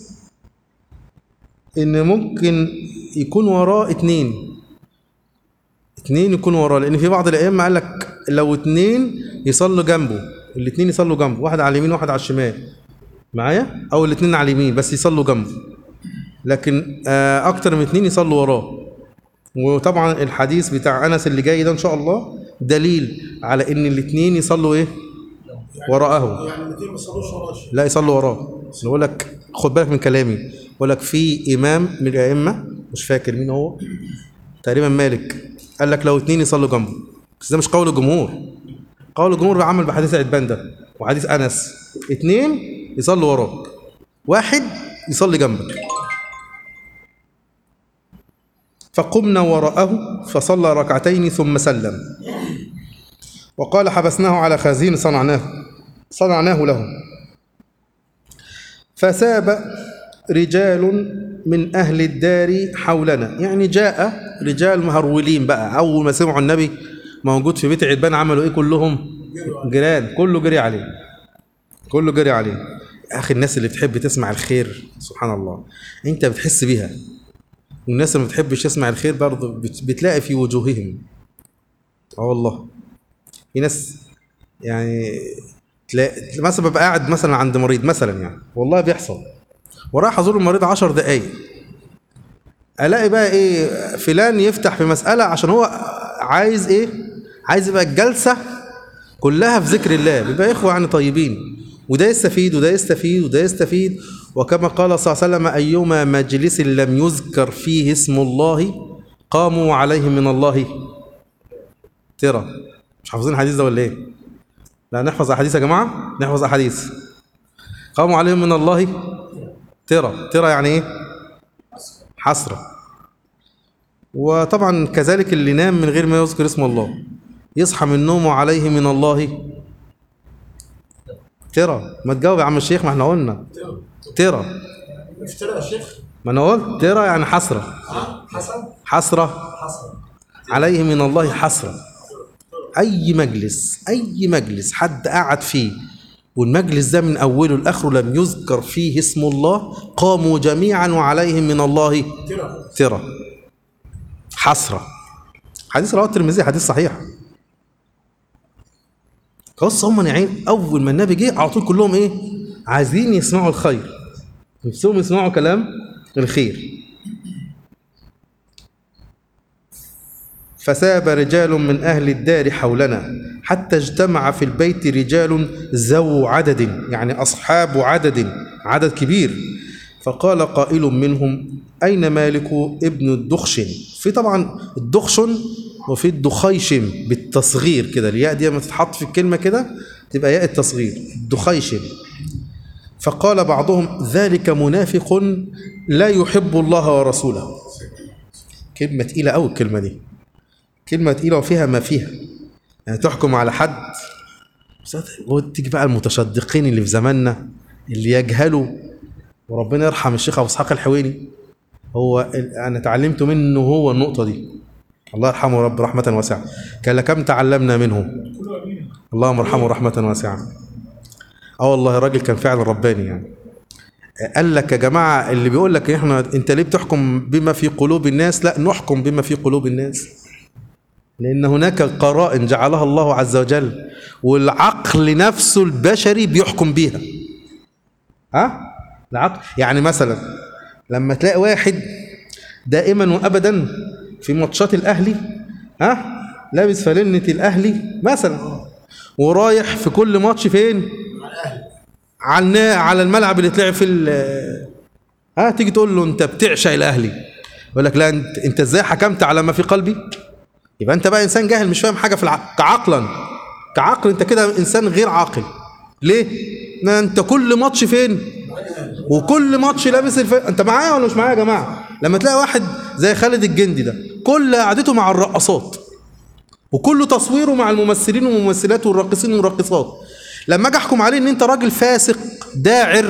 ان ممكن يكون وراه اتنين اتنين يكون وراه لان في بعض الائمه قال لك لو اتنين يصلوا جنبه الاتنين يصلوا جنبه واحد على اليمين وواحد على الشمال معايا او الاتنين على اليمين بس يصلوا جنبه لكن آه، اكتر من اتنين يصلوا وراه وطبعا الحديث بتاع انس اللي جاي ده ان شاء الله دليل على ان الاتنين يصلوا ايه وراءه يعني الاثنين ما يصلوش وراش لا يصلوا وراه بقول لك خد بالك من كلامي بقول لك في امام من الائمه مش فاكر مين هو تقريبا مالك قال لك لو اتنين يصلوا جنبه بس ده مش قول الجمهور قول الجمهور بيعمل بحديث عتبان ده وحديث انس اتنين يصلوا وراك واحد يصلي جنبك فقمنا وراءه فصلى ركعتين ثم سلم وقال حبسناه على خازين صنعناه صنعناه له فساب رجال من أهل الدار حولنا يعني جاء رجال مهرولين بقى أول ما سمعوا النبي موجود في بيت عتبان عملوا إيه كلهم جيران كله جري عليه كله جري عليه يا أخي الناس اللي بتحب تسمع الخير سبحان الله أنت بتحس بيها والناس اللي ما بتحبش تسمع الخير برضه بت- بتلاقي في وجوههم اه والله في ناس يعني تلاقي مثلا ببقى قاعد مثلا عند مريض مثلا يعني والله بيحصل ورايح ازور المريض 10 دقايق الاقي بقى ايه فلان يفتح في مساله عشان هو عايز ايه عايز يبقى الجلسه كلها في ذكر الله بيبقى اخوه يعني طيبين وده يستفيد وده يستفيد وده يستفيد وكما قال صلى الله عليه وسلم ايما مجلس لم يذكر فيه اسم الله قاموا عليه من الله ترى مش حافظين الحديث ده ولا ايه لا نحفظ احاديث يا جماعه نحفظ احاديث قاموا عليهم من الله ترى ترى يعني ايه حسرة وطبعا كذلك اللي نام من غير ما يذكر اسم الله يصحى من نومه عليه من الله ترى ما تجاوب يا عم الشيخ ما احنا قلنا ترى افترى يا شيخ ما انا قلت ترى يعني حسرة حسن حسرة حسن عليه من الله حسرة أي مجلس أي مجلس حد قعد فيه والمجلس ده من أوله لآخره لم يذكر فيه اسم الله قاموا جميعا وعليهم من الله ترى ترى حسرة حديث رواه الترمذي حديث صحيح خلاص هم نعين أول ما النبي جه على طول كلهم إيه عايزين يسمعوا الخير نفسهم يسمعوا كلام الخير فساب رجال من أهل الدار حولنا حتى اجتمع في البيت رجال ذو عدد يعني أصحاب عدد عدد كبير فقال قائل منهم أين مالك ابن الدخشن في طبعا الدخشن وفي الدخيشم بالتصغير كده الياء دي لما تتحط في الكلمة كده تبقى ياء التصغير الدخيشم فقال بعضهم ذلك منافق لا يحب الله ورسوله كلمة تقيلة أوي الكلمة دي كلمة تقيلة وفيها ما فيها يعني تحكم على حد وتيجي بقى المتشدقين اللي في زماننا اللي يجهلوا وربنا يرحم الشيخ ابو اسحاق الحويني هو ال- انا اتعلمت منه هو النقطه دي الله يرحمه رب رحمه واسعه قال كم تعلمنا منه اللهم ارحمه رحمه واسعه اه والله الراجل كان فعلا رباني يعني قال لك يا جماعه اللي بيقول لك احنا انت ليه بتحكم بما في قلوب الناس لا نحكم بما في قلوب الناس لأن هناك قرائن جعلها الله عز وجل والعقل نفسه البشري بيحكم بيها ها العقل يعني مثلا لما تلاقي واحد دائما وابدا في ماتشات الاهلي ها لابس فانلة الاهلي مثلا ورايح في كل ماتش فين على النا- على الملعب اللي اتلعب في ال- ها تيجي تقول له انت بتعشق الاهلي يقول لك لا انت انت ازاي حكمت على ما في قلبي يبقى انت بقى انسان جاهل مش فاهم حاجه في العقل كعقلا كعقل انت كده انسان غير عاقل ليه ما انت كل ماتش فين وكل ماتش لابس الف... انت معايا ولا مش معايا يا جماعه لما تلاقي واحد زي خالد الجندي ده كل قعدته مع الرقصات وكل تصويره مع الممثلين والممثلات والراقصين والراقصات لما اجي احكم عليه ان انت راجل فاسق داعر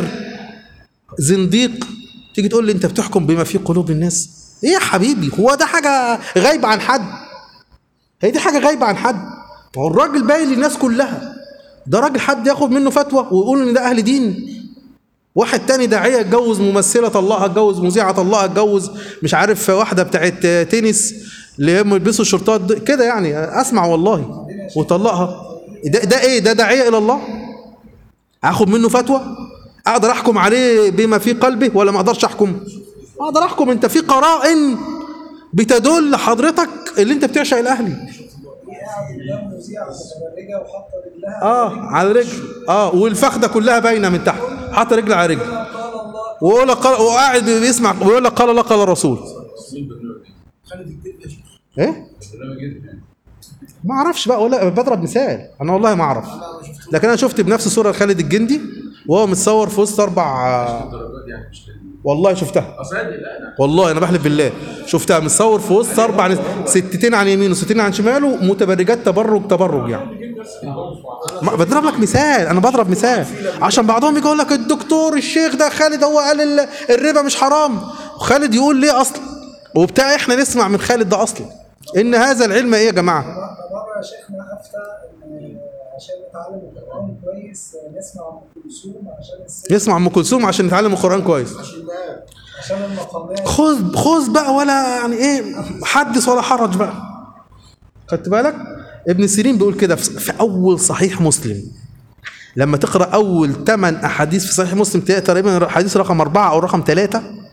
زنديق تيجي تقول لي انت بتحكم بما في قلوب الناس ايه يا حبيبي هو ده حاجه غايبه عن حد هي دي حاجه غايبه عن حد ما هو الراجل باين للناس كلها ده راجل حد ياخد منه فتوى ويقول ان ده اهل دين واحد تاني داعيه اتجوز ممثله طلقها اتجوز مذيعه طلقها اتجوز مش عارف واحده بتاعت تنس اللي هم يلبسوا الشرطات دي- كده يعني اسمع والله وطلقها ده, ده ايه ده داعيه الى الله اخد منه فتوى اقدر احكم عليه بما في قلبه ولا ما اقدرش احكم اقدر احكم انت في قرائن بتدل حضرتك اللي انت بتعشق الاهلي قاعد قدام مذيعة متبرجة وحاطة رجلها اه على رجل اه والفخده كلها باينه من تحت حاطط رجل على رجل قال الله ويقول لك قال وقاعد بيسمع ويقول لك قال الله قال الرسول خالد الجد يا شيخ ايه برنامج جدا يعني ما اعرفش بقى ولا بضرب مثال انا والله ما اعرف لكن انا شفت بنفس صوره خالد الجندي وهو متصور في وسط اربع الدرجات يعني مش لل- والله شفتها اصل عادي لا انا والله انا بحلف بالله شفتها متصور في وسط اربع ناس ستتين عن يمينه وستتين عن شماله متبرجات تبرج تبرج يعني ما بضرب لك مثال انا بضرب مثال عشان بعضهم يجي يقول لك الدكتور الشيخ ده خالد هو قال ال- الربا مش حرام خالد يقول ليه اصلا وبتاع احنا نسمع من خالد ده اصلا ان هذا العلم ايه يا جماعه مرة مرة يا شيخنا أفتى إن عشان نتعلم القرآن كويس نسمع أم كلثوم عشان الست يسمع ام كلثوم عشان يتعلم القران كويس عشان المقامات خذ خذ بقى ولا يعني ايه حدث ولا حرج بقى خدت بالك ابن سيرين بيقول كده في في اول صحيح مسلم لما تقرا اول ثمان احاديث في صحيح مسلم تلاقي تقريبا حديث رقم أربعة او رقم ثلاثة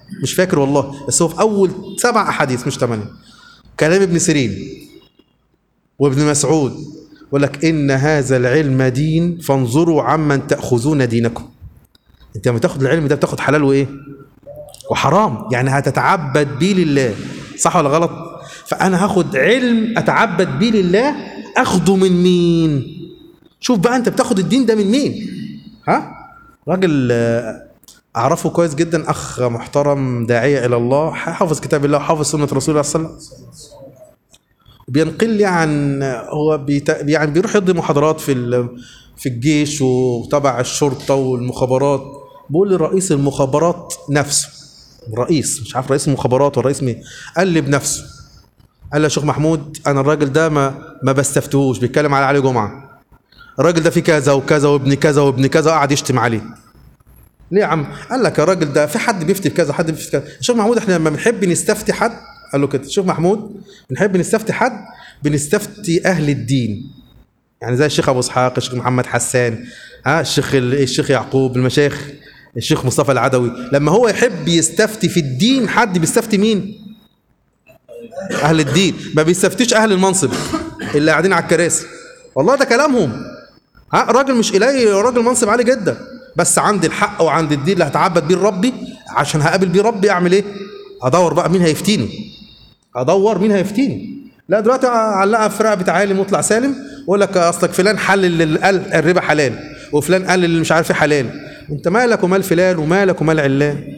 مش فاكر والله بس هو في اول سبع احاديث مش ثمانيه كلام ابن سيرين وابن مسعود يقول لك ان هذا العلم دين فانظروا عمن تاخذون دينكم انت لما تاخد العلم ده بتاخد حلال وايه وحرام يعني هتتعبد بيه لله صح ولا غلط فانا هاخد علم اتعبد بيه لله اخده من مين شوف بقى انت بتاخد الدين ده من مين ها راجل آه، اعرفه كويس جدا اخ محترم داعيه الى الله حافظ كتاب الله وحافظ سنه رسول الله صلى الله عليه وسلم بينقل لي عن هو بيت... يعني بيروح يدي محاضرات في ال... في الجيش وتبع الشرطه والمخابرات بيقول لي رئيس المخابرات نفسه رئيس مش عارف رئيس المخابرات ولا رئيس مين قال لي بنفسه قال لي يا شيخ محمود انا الراجل ده ما ما بستفتهوش بيتكلم على علي جمعه الراجل ده فيه كذا وكذا وابن كذا وابن كذا قعد يشتم عليه ليه يا عم قال لك يا راجل ده في حد بيفتي في كذا حد بيفتي في كذا الشيخ محمود احنا لما بنحب نستفتي حد قال له كده الشيخ محمود بنحب نستفتي حد بنستفتي اهل الدين يعني زي الشيخ ابو اسحاق الشيخ محمد حسان ها الشيخ الشيخ يعقوب المشايخ الشيخ مصطفى العدوي لما هو يحب يستفتي في الدين حد بيستفتي مين اهل الدين ما بيستفتيش اهل المنصب اللي قاعدين على الكراسي والله ده كلامهم ها راجل مش الهي راجل منصب عالي جدا بس عندي الحق وعند الدين اللي هتعبد بيه ربي عشان هقابل بيه ربي اعمل ايه ادور بقى مين هيفتيني ادور مين هيفتيني لا دلوقتي علقها في رقبه عالم مطلع سالم ويقول لك اصلك فلان حلل اللي قال الربا حلال وفلان قال اللي مش عارف ايه حلال انت مالك ومال فلان ومالك ومال علان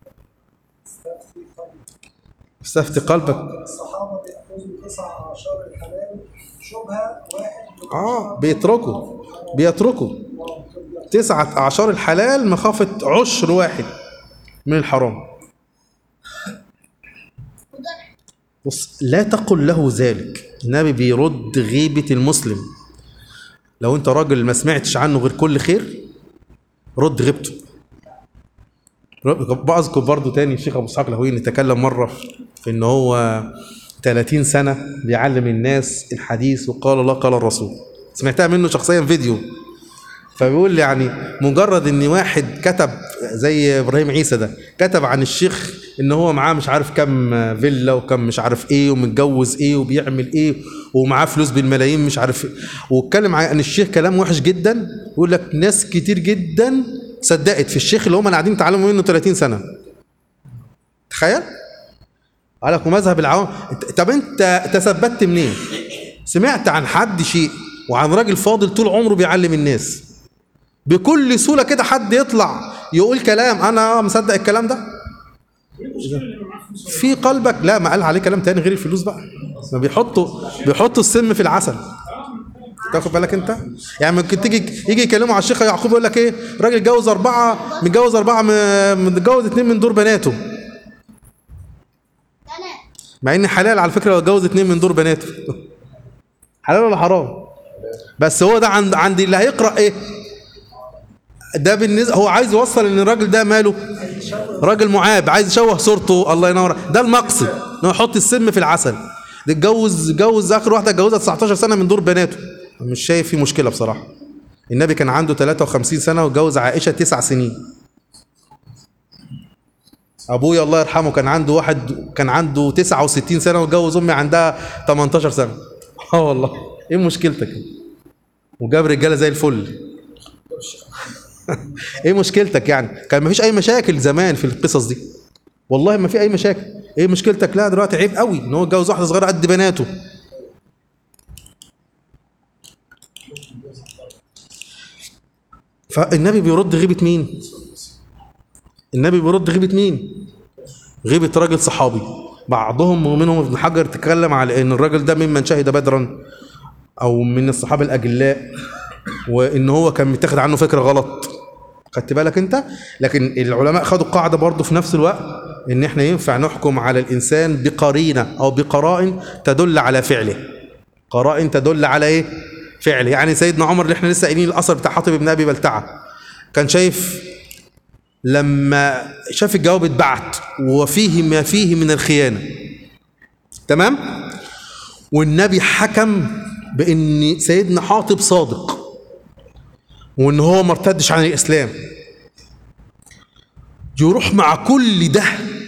استفتي قلبك الصحابه بيأخذوا تسع اعشار الحلال شبهه واحد اه بيتركوا بيتركوا تسعة أعشار الحلال مخافة عشر واحد من الحرام بص لا تقل له ذلك النبي بيرد غيبة المسلم لو انت راجل ما سمعتش عنه غير كل خير رد غيبته بذكر برضه تاني الشيخ ابو اسحاق الهويني تكلم مره في ان هو 30 سنه بيعلم الناس الحديث وقال الله قال الرسول سمعتها منه شخصيا فيديو فبيقول لي يعني مجرد ان واحد كتب زي ابراهيم عيسى ده كتب عن الشيخ ان هو معاه مش عارف كم فيلا وكم مش عارف ايه ومتجوز ايه وبيعمل ايه ومعاه فلوس بالملايين مش عارف ايه واتكلم عن الشيخ كلام وحش جدا يقول لك ناس كتير جدا صدقت في الشيخ اللي هم قاعدين يتعلموا منه 30 سنه تخيل قال لك ومذهب العوام طب انت تثبت منين سمعت عن حد شيء وعن راجل فاضل طول عمره بيعلم الناس بكل سهوله كده حد يطلع يقول كلام انا مصدق الكلام ده في قلبك لا ما قال عليه كلام تاني غير الفلوس بقى ما بيحطوا بيحطوا السم في العسل تاخد بالك انت يعني ممكن تيجي يجي يكلموا على الشيخ يعقوب يقول لك ايه راجل جوز اربعه متجوز اربعه م- متجوز اتنين من دور بناته مع ان حلال على فكره لو اتجوز اتنين من دور بناته حلال ولا حرام بس هو ده عند عند اللي هيقرا ايه ده بالنسبه هو عايز يوصل ان الراجل ده ماله راجل معاب عايز يشوه صورته الله ينور ده المقصد ان هو يحط السم في العسل ده اتجوز اتجوز اخر واحده اتجوزها 19 سنه من دور بناته مش شايف فيه مشكله بصراحه النبي كان عنده 53 سنه واتجوز عائشه تسع سنين ابويا الله يرحمه كان عنده واحد كان عنده 69 سنه واتجوز امي عندها 18 سنه اه والله ايه مشكلتك وجاب رجاله زي الفل ايه مشكلتك يعني كان مفيش اي مشاكل زمان في القصص دي والله ما في اي مشاكل ايه مشكلتك لا دلوقتي عيب قوي ان هو اتجوز واحده صغيره قد بناته فالنبي بيرد غيبه مين النبي بيرد غيبه مين غيبه راجل صحابي بعضهم ومنهم ابن حجر تكلم على ان الراجل ده ممن شهد بدرا او من الصحابه الاجلاء وان هو كان متاخد عنه فكره غلط خدت بالك انت لكن العلماء خدوا قاعده برضه في نفس الوقت ان احنا ينفع نحكم على الانسان بقرينه او بقرائن تدل على فعله قرائن تدل على ايه فعله يعني سيدنا عمر اللي احنا لسه قايلين الاثر بتاع حاطب بن ابي بلتعه كان شايف لما شاف الجواب اتبعت وفيه ما فيه من الخيانه تمام والنبي حكم بان سيدنا حاطب صادق وان هو ما ارتدش عن الاسلام يروح مع كل ده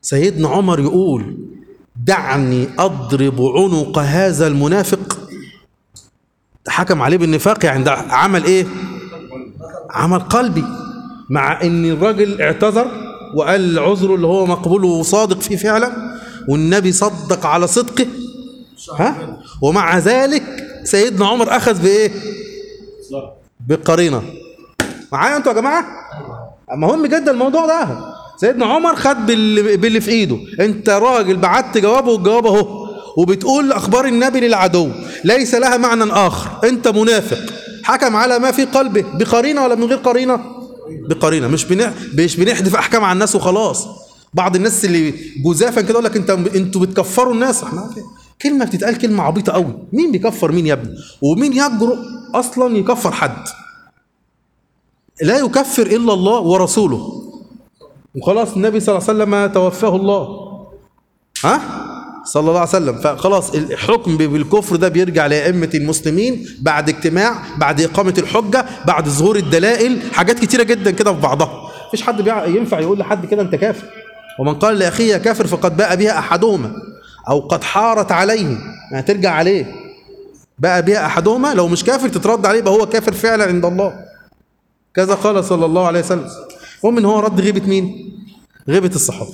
سيدنا عمر يقول دعني أضرب عنق هذا المنافق حكم عليه بالنفاق يعني ده عمل إيه عمل قلبي مع ان الراجل اعتذر وقال عذره اللي هو مقبول وصادق فيه فعلا والنبي صدق على صدقه ها ومع ذلك سيدنا عمر اخذ بايه بقرينه معايا انتوا يا جماعه مهم جدا الموضوع ده سيدنا عمر خد باللي, باللي في ايده انت راجل بعت جوابه والجواب اهو وبتقول اخبار النبي للعدو ليس لها معنى اخر انت منافق حكم على ما في قلبه بقرينه ولا من غير قرينه بقرينه مش بنح... مش بنحدف احكام على الناس وخلاص بعض الناس اللي جزافا كده يقول لك انت انتوا بتكفروا الناس احنا كلمه بتتقال كلمه عبيطه قوي مين بيكفر مين يا ابني ومين يجرؤ اصلا يكفر حد لا يكفر الا الله ورسوله وخلاص النبي صلى الله عليه وسلم توفاه الله ها صلى الله عليه وسلم فخلاص الحكم بالكفر ده بيرجع لأئمة المسلمين بعد اجتماع بعد إقامة الحجة بعد ظهور الدلائل حاجات كتيرة جدا كده في بعضها مفيش حد بيع- ينفع يقول لحد كده أنت كافر ومن قال لأخيه يا كافر فقد باء بها أحدهما أو قد حارت عليه يعني ترجع عليه باء بها أحدهما لو مش كافر تترد عليه يبقى هو كافر فعلا عند الله كذا قال صلى الله عليه وسلم المهم ان هو رد غيبة مين غيبة الصحابة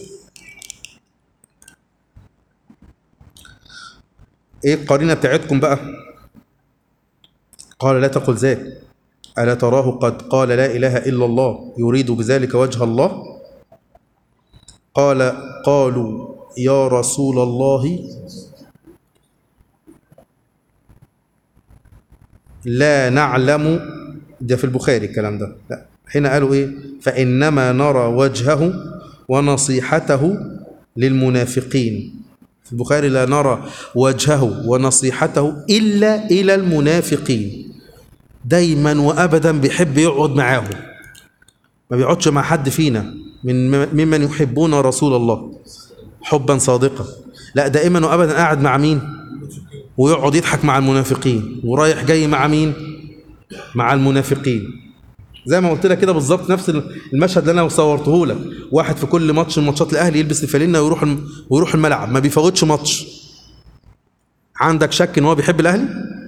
ايه القرينة بتاعتكم بقى قال لا تقل ذاك ألا تراه قد قال لا إله إلا الله يريد بذلك وجه الله قال قالوا يا رسول الله لا نعلم ده في البخاري الكلام ده لا هنا قالوا ايه فإنما نرى وجهه ونصيحته للمنافقين في البخاري لا نرى وجهه ونصيحته إلا إلى المنافقين دايما وأبدا بيحب يقعد معاهم ما بيقعدش مع حد فينا من ممن يحبون رسول الله حبا صادقا لا دائما وأبدا قاعد مع مين ويقعد يضحك مع المنافقين ورايح جاي مع مين مع المنافقين زي ما قلت لك كده بالظبط نفس المشهد اللي انا صورته لك واحد في كل ماتش من ماتشات الاهلي يلبس الفانلة ويروح الم... ويروح الملعب ما بيفوتش ماتش عندك شك ان هو بيحب الاهلي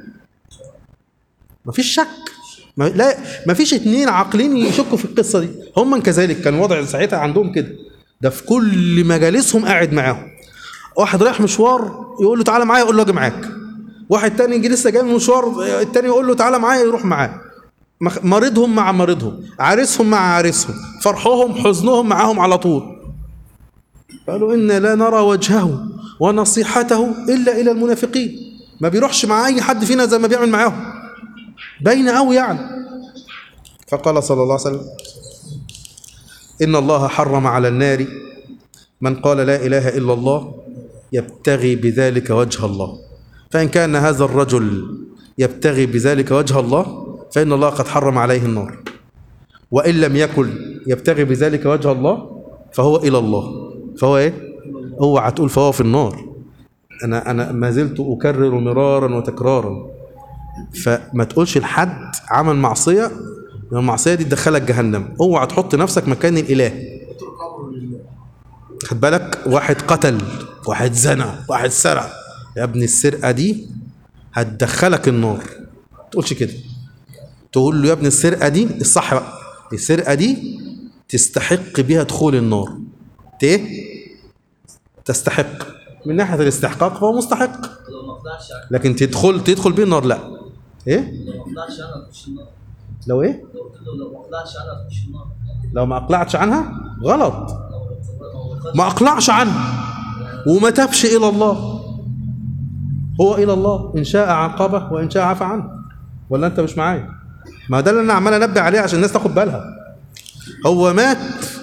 مفيش شك ما لا مفيش اتنين عاقلين يشكوا في القصه دي هم كذلك كان وضع ساعتها عندهم كده ده في كل مجالسهم قاعد معاهم واحد رايح مشوار يقول له تعالى معايا يقول له اجي معاك واحد تاني يجي لسه جاي من مشوار التاني يقول له تعالى معايا يروح معاه مخ- مريضهم مع مريضهم عريسهم مع عريسهم فرحهم حزنهم معاهم على طول قالوا إنا لا نرى وجهه ونصيحته إلا إلى المنافقين ما بيروحش مع أي حد فينا زي ما بيعمل معاهم باين قوي يعني فقال صلى الله عليه وسلم إن الله حرم على النار من قال لا إله إلا الله يبتغي بذلك وجه الله فإن كان هذا الرجل يبتغي بذلك وجه الله فإن الله قد حرم عليه النار وإن لم يكن يبتغي بذلك وجه الله فهو إلى الله فهو إيه؟ اوعى تقول فهو في النار أنا أنا ما زلت أكرر مرارا وتكرارا فما تقولش لحد عمل معصية لأن المعصية دي تدخلك جهنم اوعى تحط نفسك مكان الإله اترك امره لله خد بالك واحد قتل واحد زنى واحد سرق يا ابني السرقة دي هتدخلك النار ما تقولش كده تقول له يا ابني السرقة دي الصح بقى السرقة دي تستحق بيها دخول النار ت- ايه تستحق من ناحية الاستحقاق فهو مستحق لو ما طلعش عنها لكن تدخل تدخل بيه النار لا ايه لو ما طلعش عنها تخش النار لو ايه لو قلت له لو ما طلعش عنها تخش النار لو ما اقلعتش عنها غلط لو لو ما ما اقلعش عنها وما تبش الى الله هو الى الله ان شاء عاقبه وان شاء عفى عنه ولا انت مش معايا ما ده اللي انا عمال انبه عليه عشان الناس تاخد بالها هو مات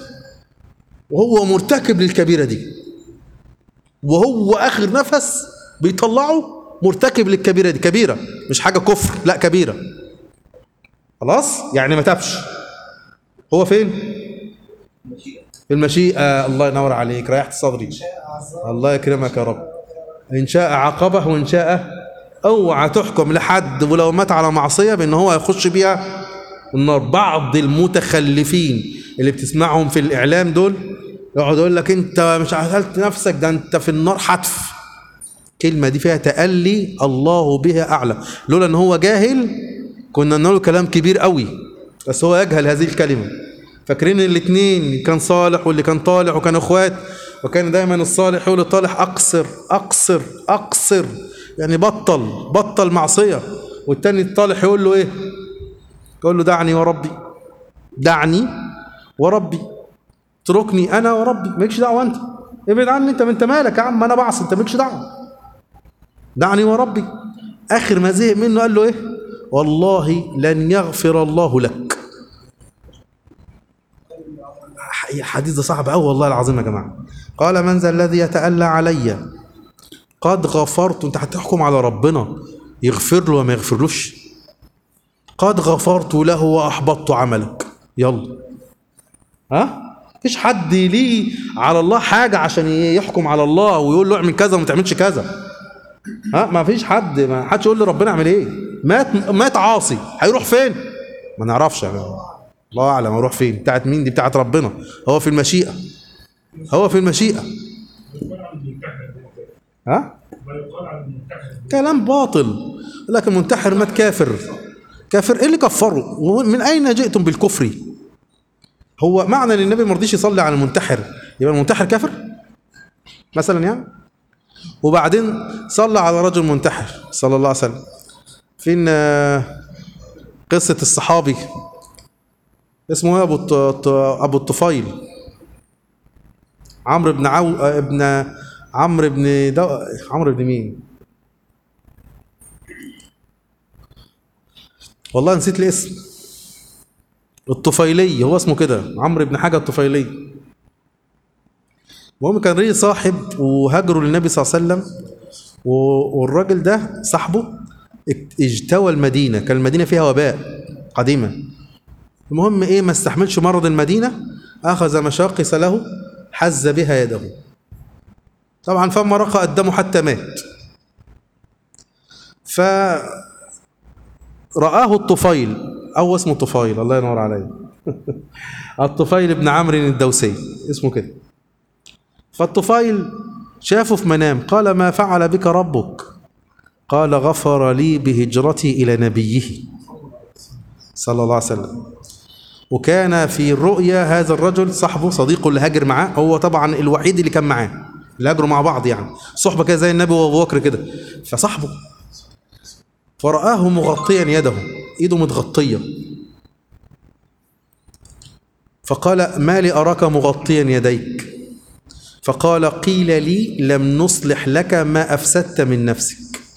وهو مرتكب للكبيره دي وهو اخر نفس بيطلعه مرتكب للكبيره دي كبيره مش حاجه كفر لا كبيره خلاص يعني ما تبش هو فين في المشيئة الله ينور عليك ريحت صدري الله يكرمك يا رب إن شاء عاقبه وإن شاء اوعى تحكم لحد ولو مات على معصية بأن هو يخش بيها النار بعض المتخلفين اللي بتسمعهم في الإعلام دول يقعد يقول لك انت مش قتلت نفسك ده انت في النار حتف الكلمه دي فيها تألي الله بها اعلم لولا ان هو جاهل كنا نقول له كلام كبير قوي بس هو يجهل هذه الكلمه فاكرين الاثنين كان صالح واللي كان طالع وكان اخوات وكان دايما الصالح يقول للطالح اقصر اقصر اقصر يعني بطل بطل معصيه والتاني الطالح يقول له ايه يقول له دعني وربي دعني وربي اتركني انا وربي مالكش دعوه انت ابعد عني انت انت مالك يا عم انا بعصي انت مالكش دعوه دعني وربي اخر ما زهق منه قال له ايه والله لن يغفر الله لك حديث ده صعب قوي والله العظيم يا جماعه قال من ذا الذي يتألى علي قد غفرت انت هتحكم على ربنا يغفر له وما يغفرلوش قد غفرت له واحبطت عملك يلا ها مفيش حد ليه على الله حاجه عشان يحكم على الله ويقول له اعمل كذا وما تعملش كذا ها ما فيش حد ما حدش يقول لربنا اعمل ايه مات مات عاصي هيروح فين ما نعرفش يعني الله اعلم هيروح فين بتاعت مين دي بتاعت ربنا هو في المشيئه هو في المشيئه ها كلام باطل لكن منتحر مات كافر كافر ايه اللي كفره من اين جئتم بالكفر هو معنى ان النبي ما رضيش يصلي على المنتحر يبقى المنتحر كافر مثلا يعني وبعدين صلى على رجل منتحر صلى الله عليه وسلم فين آه، قصة الصحابي اسمه ايه ابو الط- الط- ابو الطفيل عمرو بن عو آه، ابن عمرو بن دو... عمرو بن مين والله نسيت الاسم الطفيلي هو اسمه كده عمرو بن حاجه الطفيلي المهم كان ليه صاحب وهاجروا للنبي صلى الله عليه وسلم و- والراجل ده صاحبه اك- اجتوى المدينه كان المدينه فيها وباء قديما المهم ايه ما استحملش مرض المدينه اخذ مشاقص له حز بها يده طبعا فما رقى الدم حتى مات ف رآه الطفيل أو اسمه طفيل الله ينور عليه الطفيل بن عمرو الدوسي اسمه كده فالطفيل شافه في منام قال ما فعل بك ربك قال غفر لي بهجرتي إلى نبيه صلى الله عليه وسلم وكان في الرؤيا هذا الرجل صاحبه صديقه اللي هاجر معاه هو طبعا الوحيد اللي كان معاه اللي هاجروا مع بعض يعني صحبه كده زي النبي وابو بكر كده فصاحبه فرآه مغطيا يده ايده متغطيه فقال ما لي أراك مغطيا يديك فقال قيل لي لم نصلح لك ما أفسدت من نفسك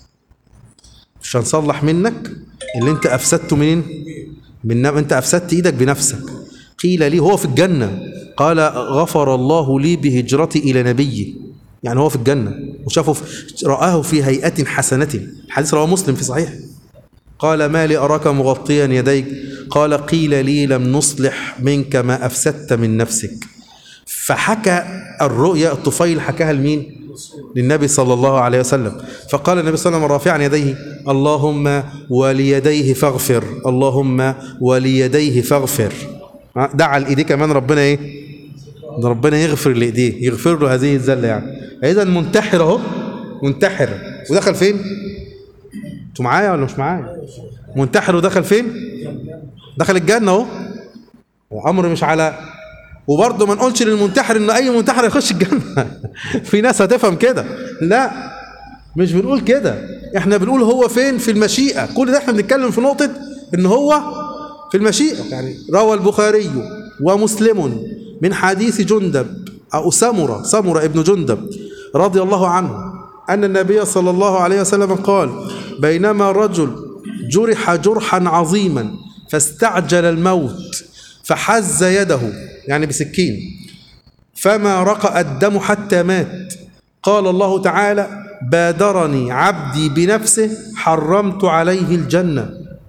مش هنصلح منك اللي انت أفسدته منين من نف... انت أفسدت إيدك بنفسك قيل لي هو في الجنة قال غفر الله لي بهجرتي إلى نبيه يعني هو في الجنة وشافه في... رآه في هيئة حسنة الحديث رواه مسلم في صحيح قال ما لي أراك مغطيا يديك قال قيل لي لم نصلح منك ما أفسدت من نفسك فحكى الرؤيا الطفيل حكاها لمين للنبي صلى الله عليه وسلم فقال النبي صلى الله عليه وسلم رافعا يديه اللهم وليديه فاغفر اللهم وليديه فاغفر دعا الايديه كمان ربنا ايه ده ربنا يغفر لايديه يغفر له هذه الذله يعني اذا منتحر اهو منتحر ودخل فين انتوا معايا ولا مش معايا منتحر ودخل فين دخل الجنه اهو وامر مش على وبرضه ما نقولش للمنتحر ان اي منتحر يخش الجنه في ناس هتفهم كده لا مش بنقول كده احنا بنقول هو فين في المشيئه كل ده احنا بنتكلم في نقطه ان هو في المشيئه يعني روى البخاري ومسلم من حديث جندب او سمره سمره ابن جندب رضي الله عنه ان النبي صلى الله عليه وسلم قال بينما رجل جرح جرحا عظيما فاستعجل الموت فحز يده يعني بسكين فما رقأ الدم حتى مات قال الله تعالى بادرني عبدي بنفسه حرمت عليه الجنة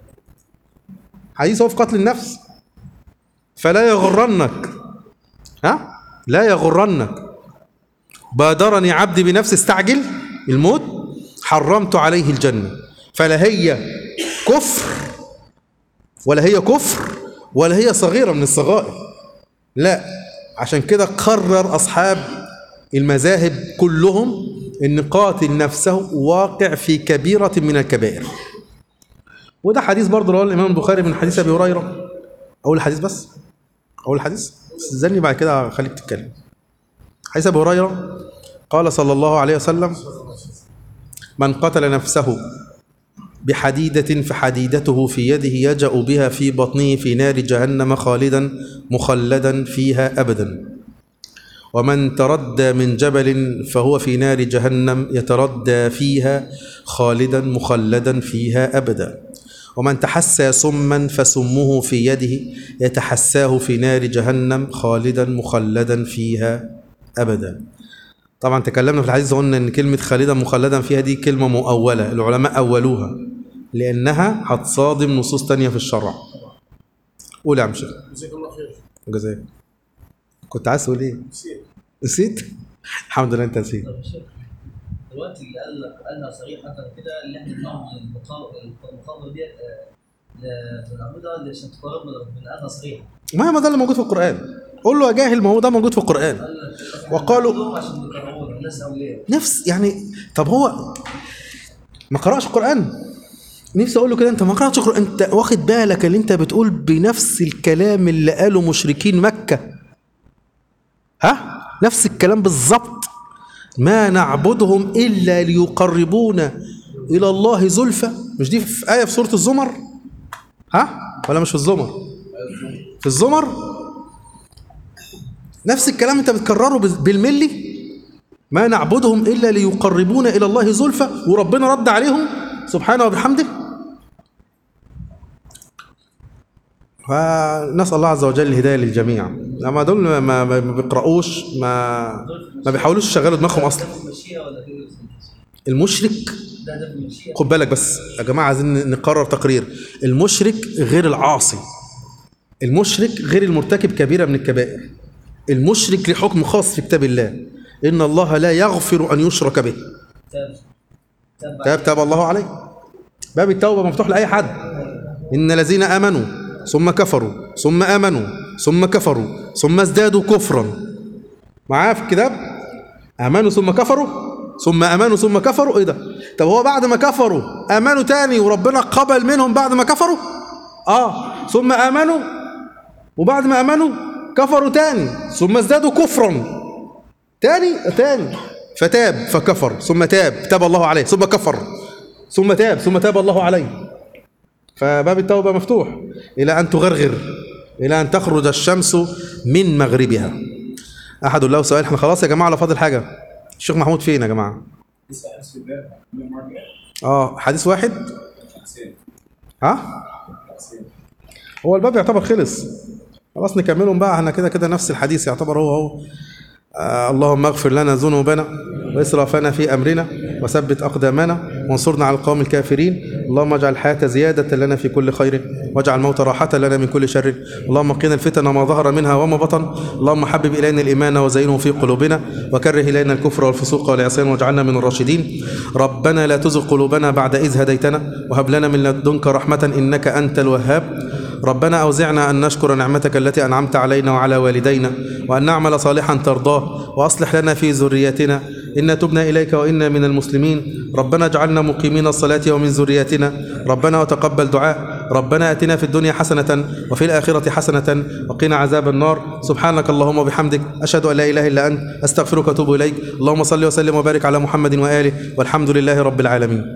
حديث هو في قتل النفس فلا يغرنك ها لا يغرنك بادرني عبدي بنفسه استعجل الموت حرمت عليه الجنة فلا هي كفر ولا هي كفر ولا هي صغيرة من الصغائر لا عشان كده قرر أصحاب المذاهب كلهم أن قاتل نفسه واقع في كبيرة من الكبائر وده حديث برضه رواه الإمام البخاري من حديث أبي هريرة أول الحديث بس أول الحديث استني بعد كده خليك تتكلم حديث أبي هريرة قال صلى الله عليه وسلم من قتل نفسه بحديدة فحديدته في يده يجأ بها في بطنه في نار جهنم خالدا مخلدا فيها أبدا ومن تردى من جبل فهو في نار جهنم يتردى فيها خالدا مخلدا فيها أبدا ومن تحسى سما فسمه في يده يتحساه في نار جهنم خالدا مخلدا فيها أبدا طبعا تكلمنا في الحديث قلنا ان كلمه خالدا مخلدا فيها دي كلمه مؤوله العلماء اولوها لانها هتصادم نصوص تانية في الشرع قول يا عم شيخ جزاك الله خير جزاك كنت عايز تقول ايه نسيت نسيت الحمد لله انت نسيت طب شوف، دلوقتي اللي قال لك قالها صريحة كده اللي احنا بنعمل المقابلة المقابلة ديت آه، ل- بنعملها عشان تقربنا من قالها صريحة ما ما ده اللي موجود في القران قول له يا جاهل ما هو ده موجود في القران قال لك إحنا وقالوا- بنعملهم عشان نكرهونا الناس أولياء نفس يعني طب هو ما قرأش القرآن نفسي اقول له كده انت ما قرأتش القرآن انت واخد بالك اللي انت بتقول بنفس الكلام اللي قاله مشركين مكة ها نفس الكلام بالظبط ما نعبدهم الا ليقربونا الى الله زلفى مش دي في آية في سورة الزمر ها ولا مش في الزمر في الزمر نفس الكلام انت بتكرره بال- بالملي ما نعبدهم إلا ليقربونا إلى الله زلفى وربنا رد عليهم سبحانه وبحمده فنسأل الله عز وجل الهداية للجميع لما دول ما, ما ما بيقرأوش ما ما بيحاولوش يشغلوا دماغهم أصلا ده في المشيئة ولا في المشيئة؟ المشرك ده ده في المشيئة خد بالك بس يا جماعة عايزين نقرر تقرير المشرك غير العاصي المشرك غير المرتكب كبيرة من الكبائر المشرك له حكم خاص في كتاب الله إن الله لا يغفر أن يشرك به تاب تاب تاب تاب الله عليه باب التوبة مفتوح لأي حد إن الذين آمنوا ثم كفروا ثم آمنوا ثم كفروا ثم ازدادوا كفرا معاه في الكتاب آمنوا ثم كفروا ثم آمنوا ثم كفروا إيه ده طب هو بعد ما كفروا آمنوا تاني وربنا قبل منهم بعد ما كفروا آه ثم آمنوا وبعد ما آمنوا كفروا تاني ثم ازدادوا كفرا تاني تاني فتاب فكفر ثم تاب تاب الله عليه ثم كفر ثم تاب ثم تاب الله عليه فباب التوبة مفتوح إلى أن تغرغر إلى أن تخرج الشمس من مغربها أحد له سؤال احنا خلاص يا جماعة ولا فاضل حاجة الشيخ محمود فين يا جماعة لسه حاسس في الباب كل مرة جاي اه حديث واحد حسين ها حسين هو الباب يعتبر خلص خلاص نكملهم بقى احنا كده كده نفس الحديث يعتبر هو هو آه اللهم اغفر لنا ذنوبنا واسرافنا في امرنا وثبت اقدامنا وانصرنا على القوم الكافرين اللهم اجعل الحياه زياده لنا في كل خير واجعل الموت راحه لنا من كل شر اللهم قنا الفتن ما ظهر منها وما بطن اللهم حبب الينا الايمان وزينه في قلوبنا وكره الينا الكفر والفسوق والعصيان واجعلنا من الراشدين ربنا لا تزغ قلوبنا بعد اذ هديتنا وهب لنا من لدنك رحمه انك انت الوهاب ربنا أوزعنا أن نشكر نعمتك التي أنعمت علينا وعلى والدينا وأن نعمل صالحا ترضاه وأصلح لنا في ذريتنا إنا تبنا إليك وإنا من المسلمين ربنا اجعلنا مقيمين الصلاة ومن ذريتنا ربنا وتقبل دعاء ربنا أتنا في الدنيا حسنة وفي الآخرة حسنة وقنا عذاب النار سبحانك اللهم وبحمدك أشهد أن لا إله إلا أنت أستغفرك وأتوب إليك اللهم صل وسلم وبارك على محمد وآله والحمد لله رب العالمين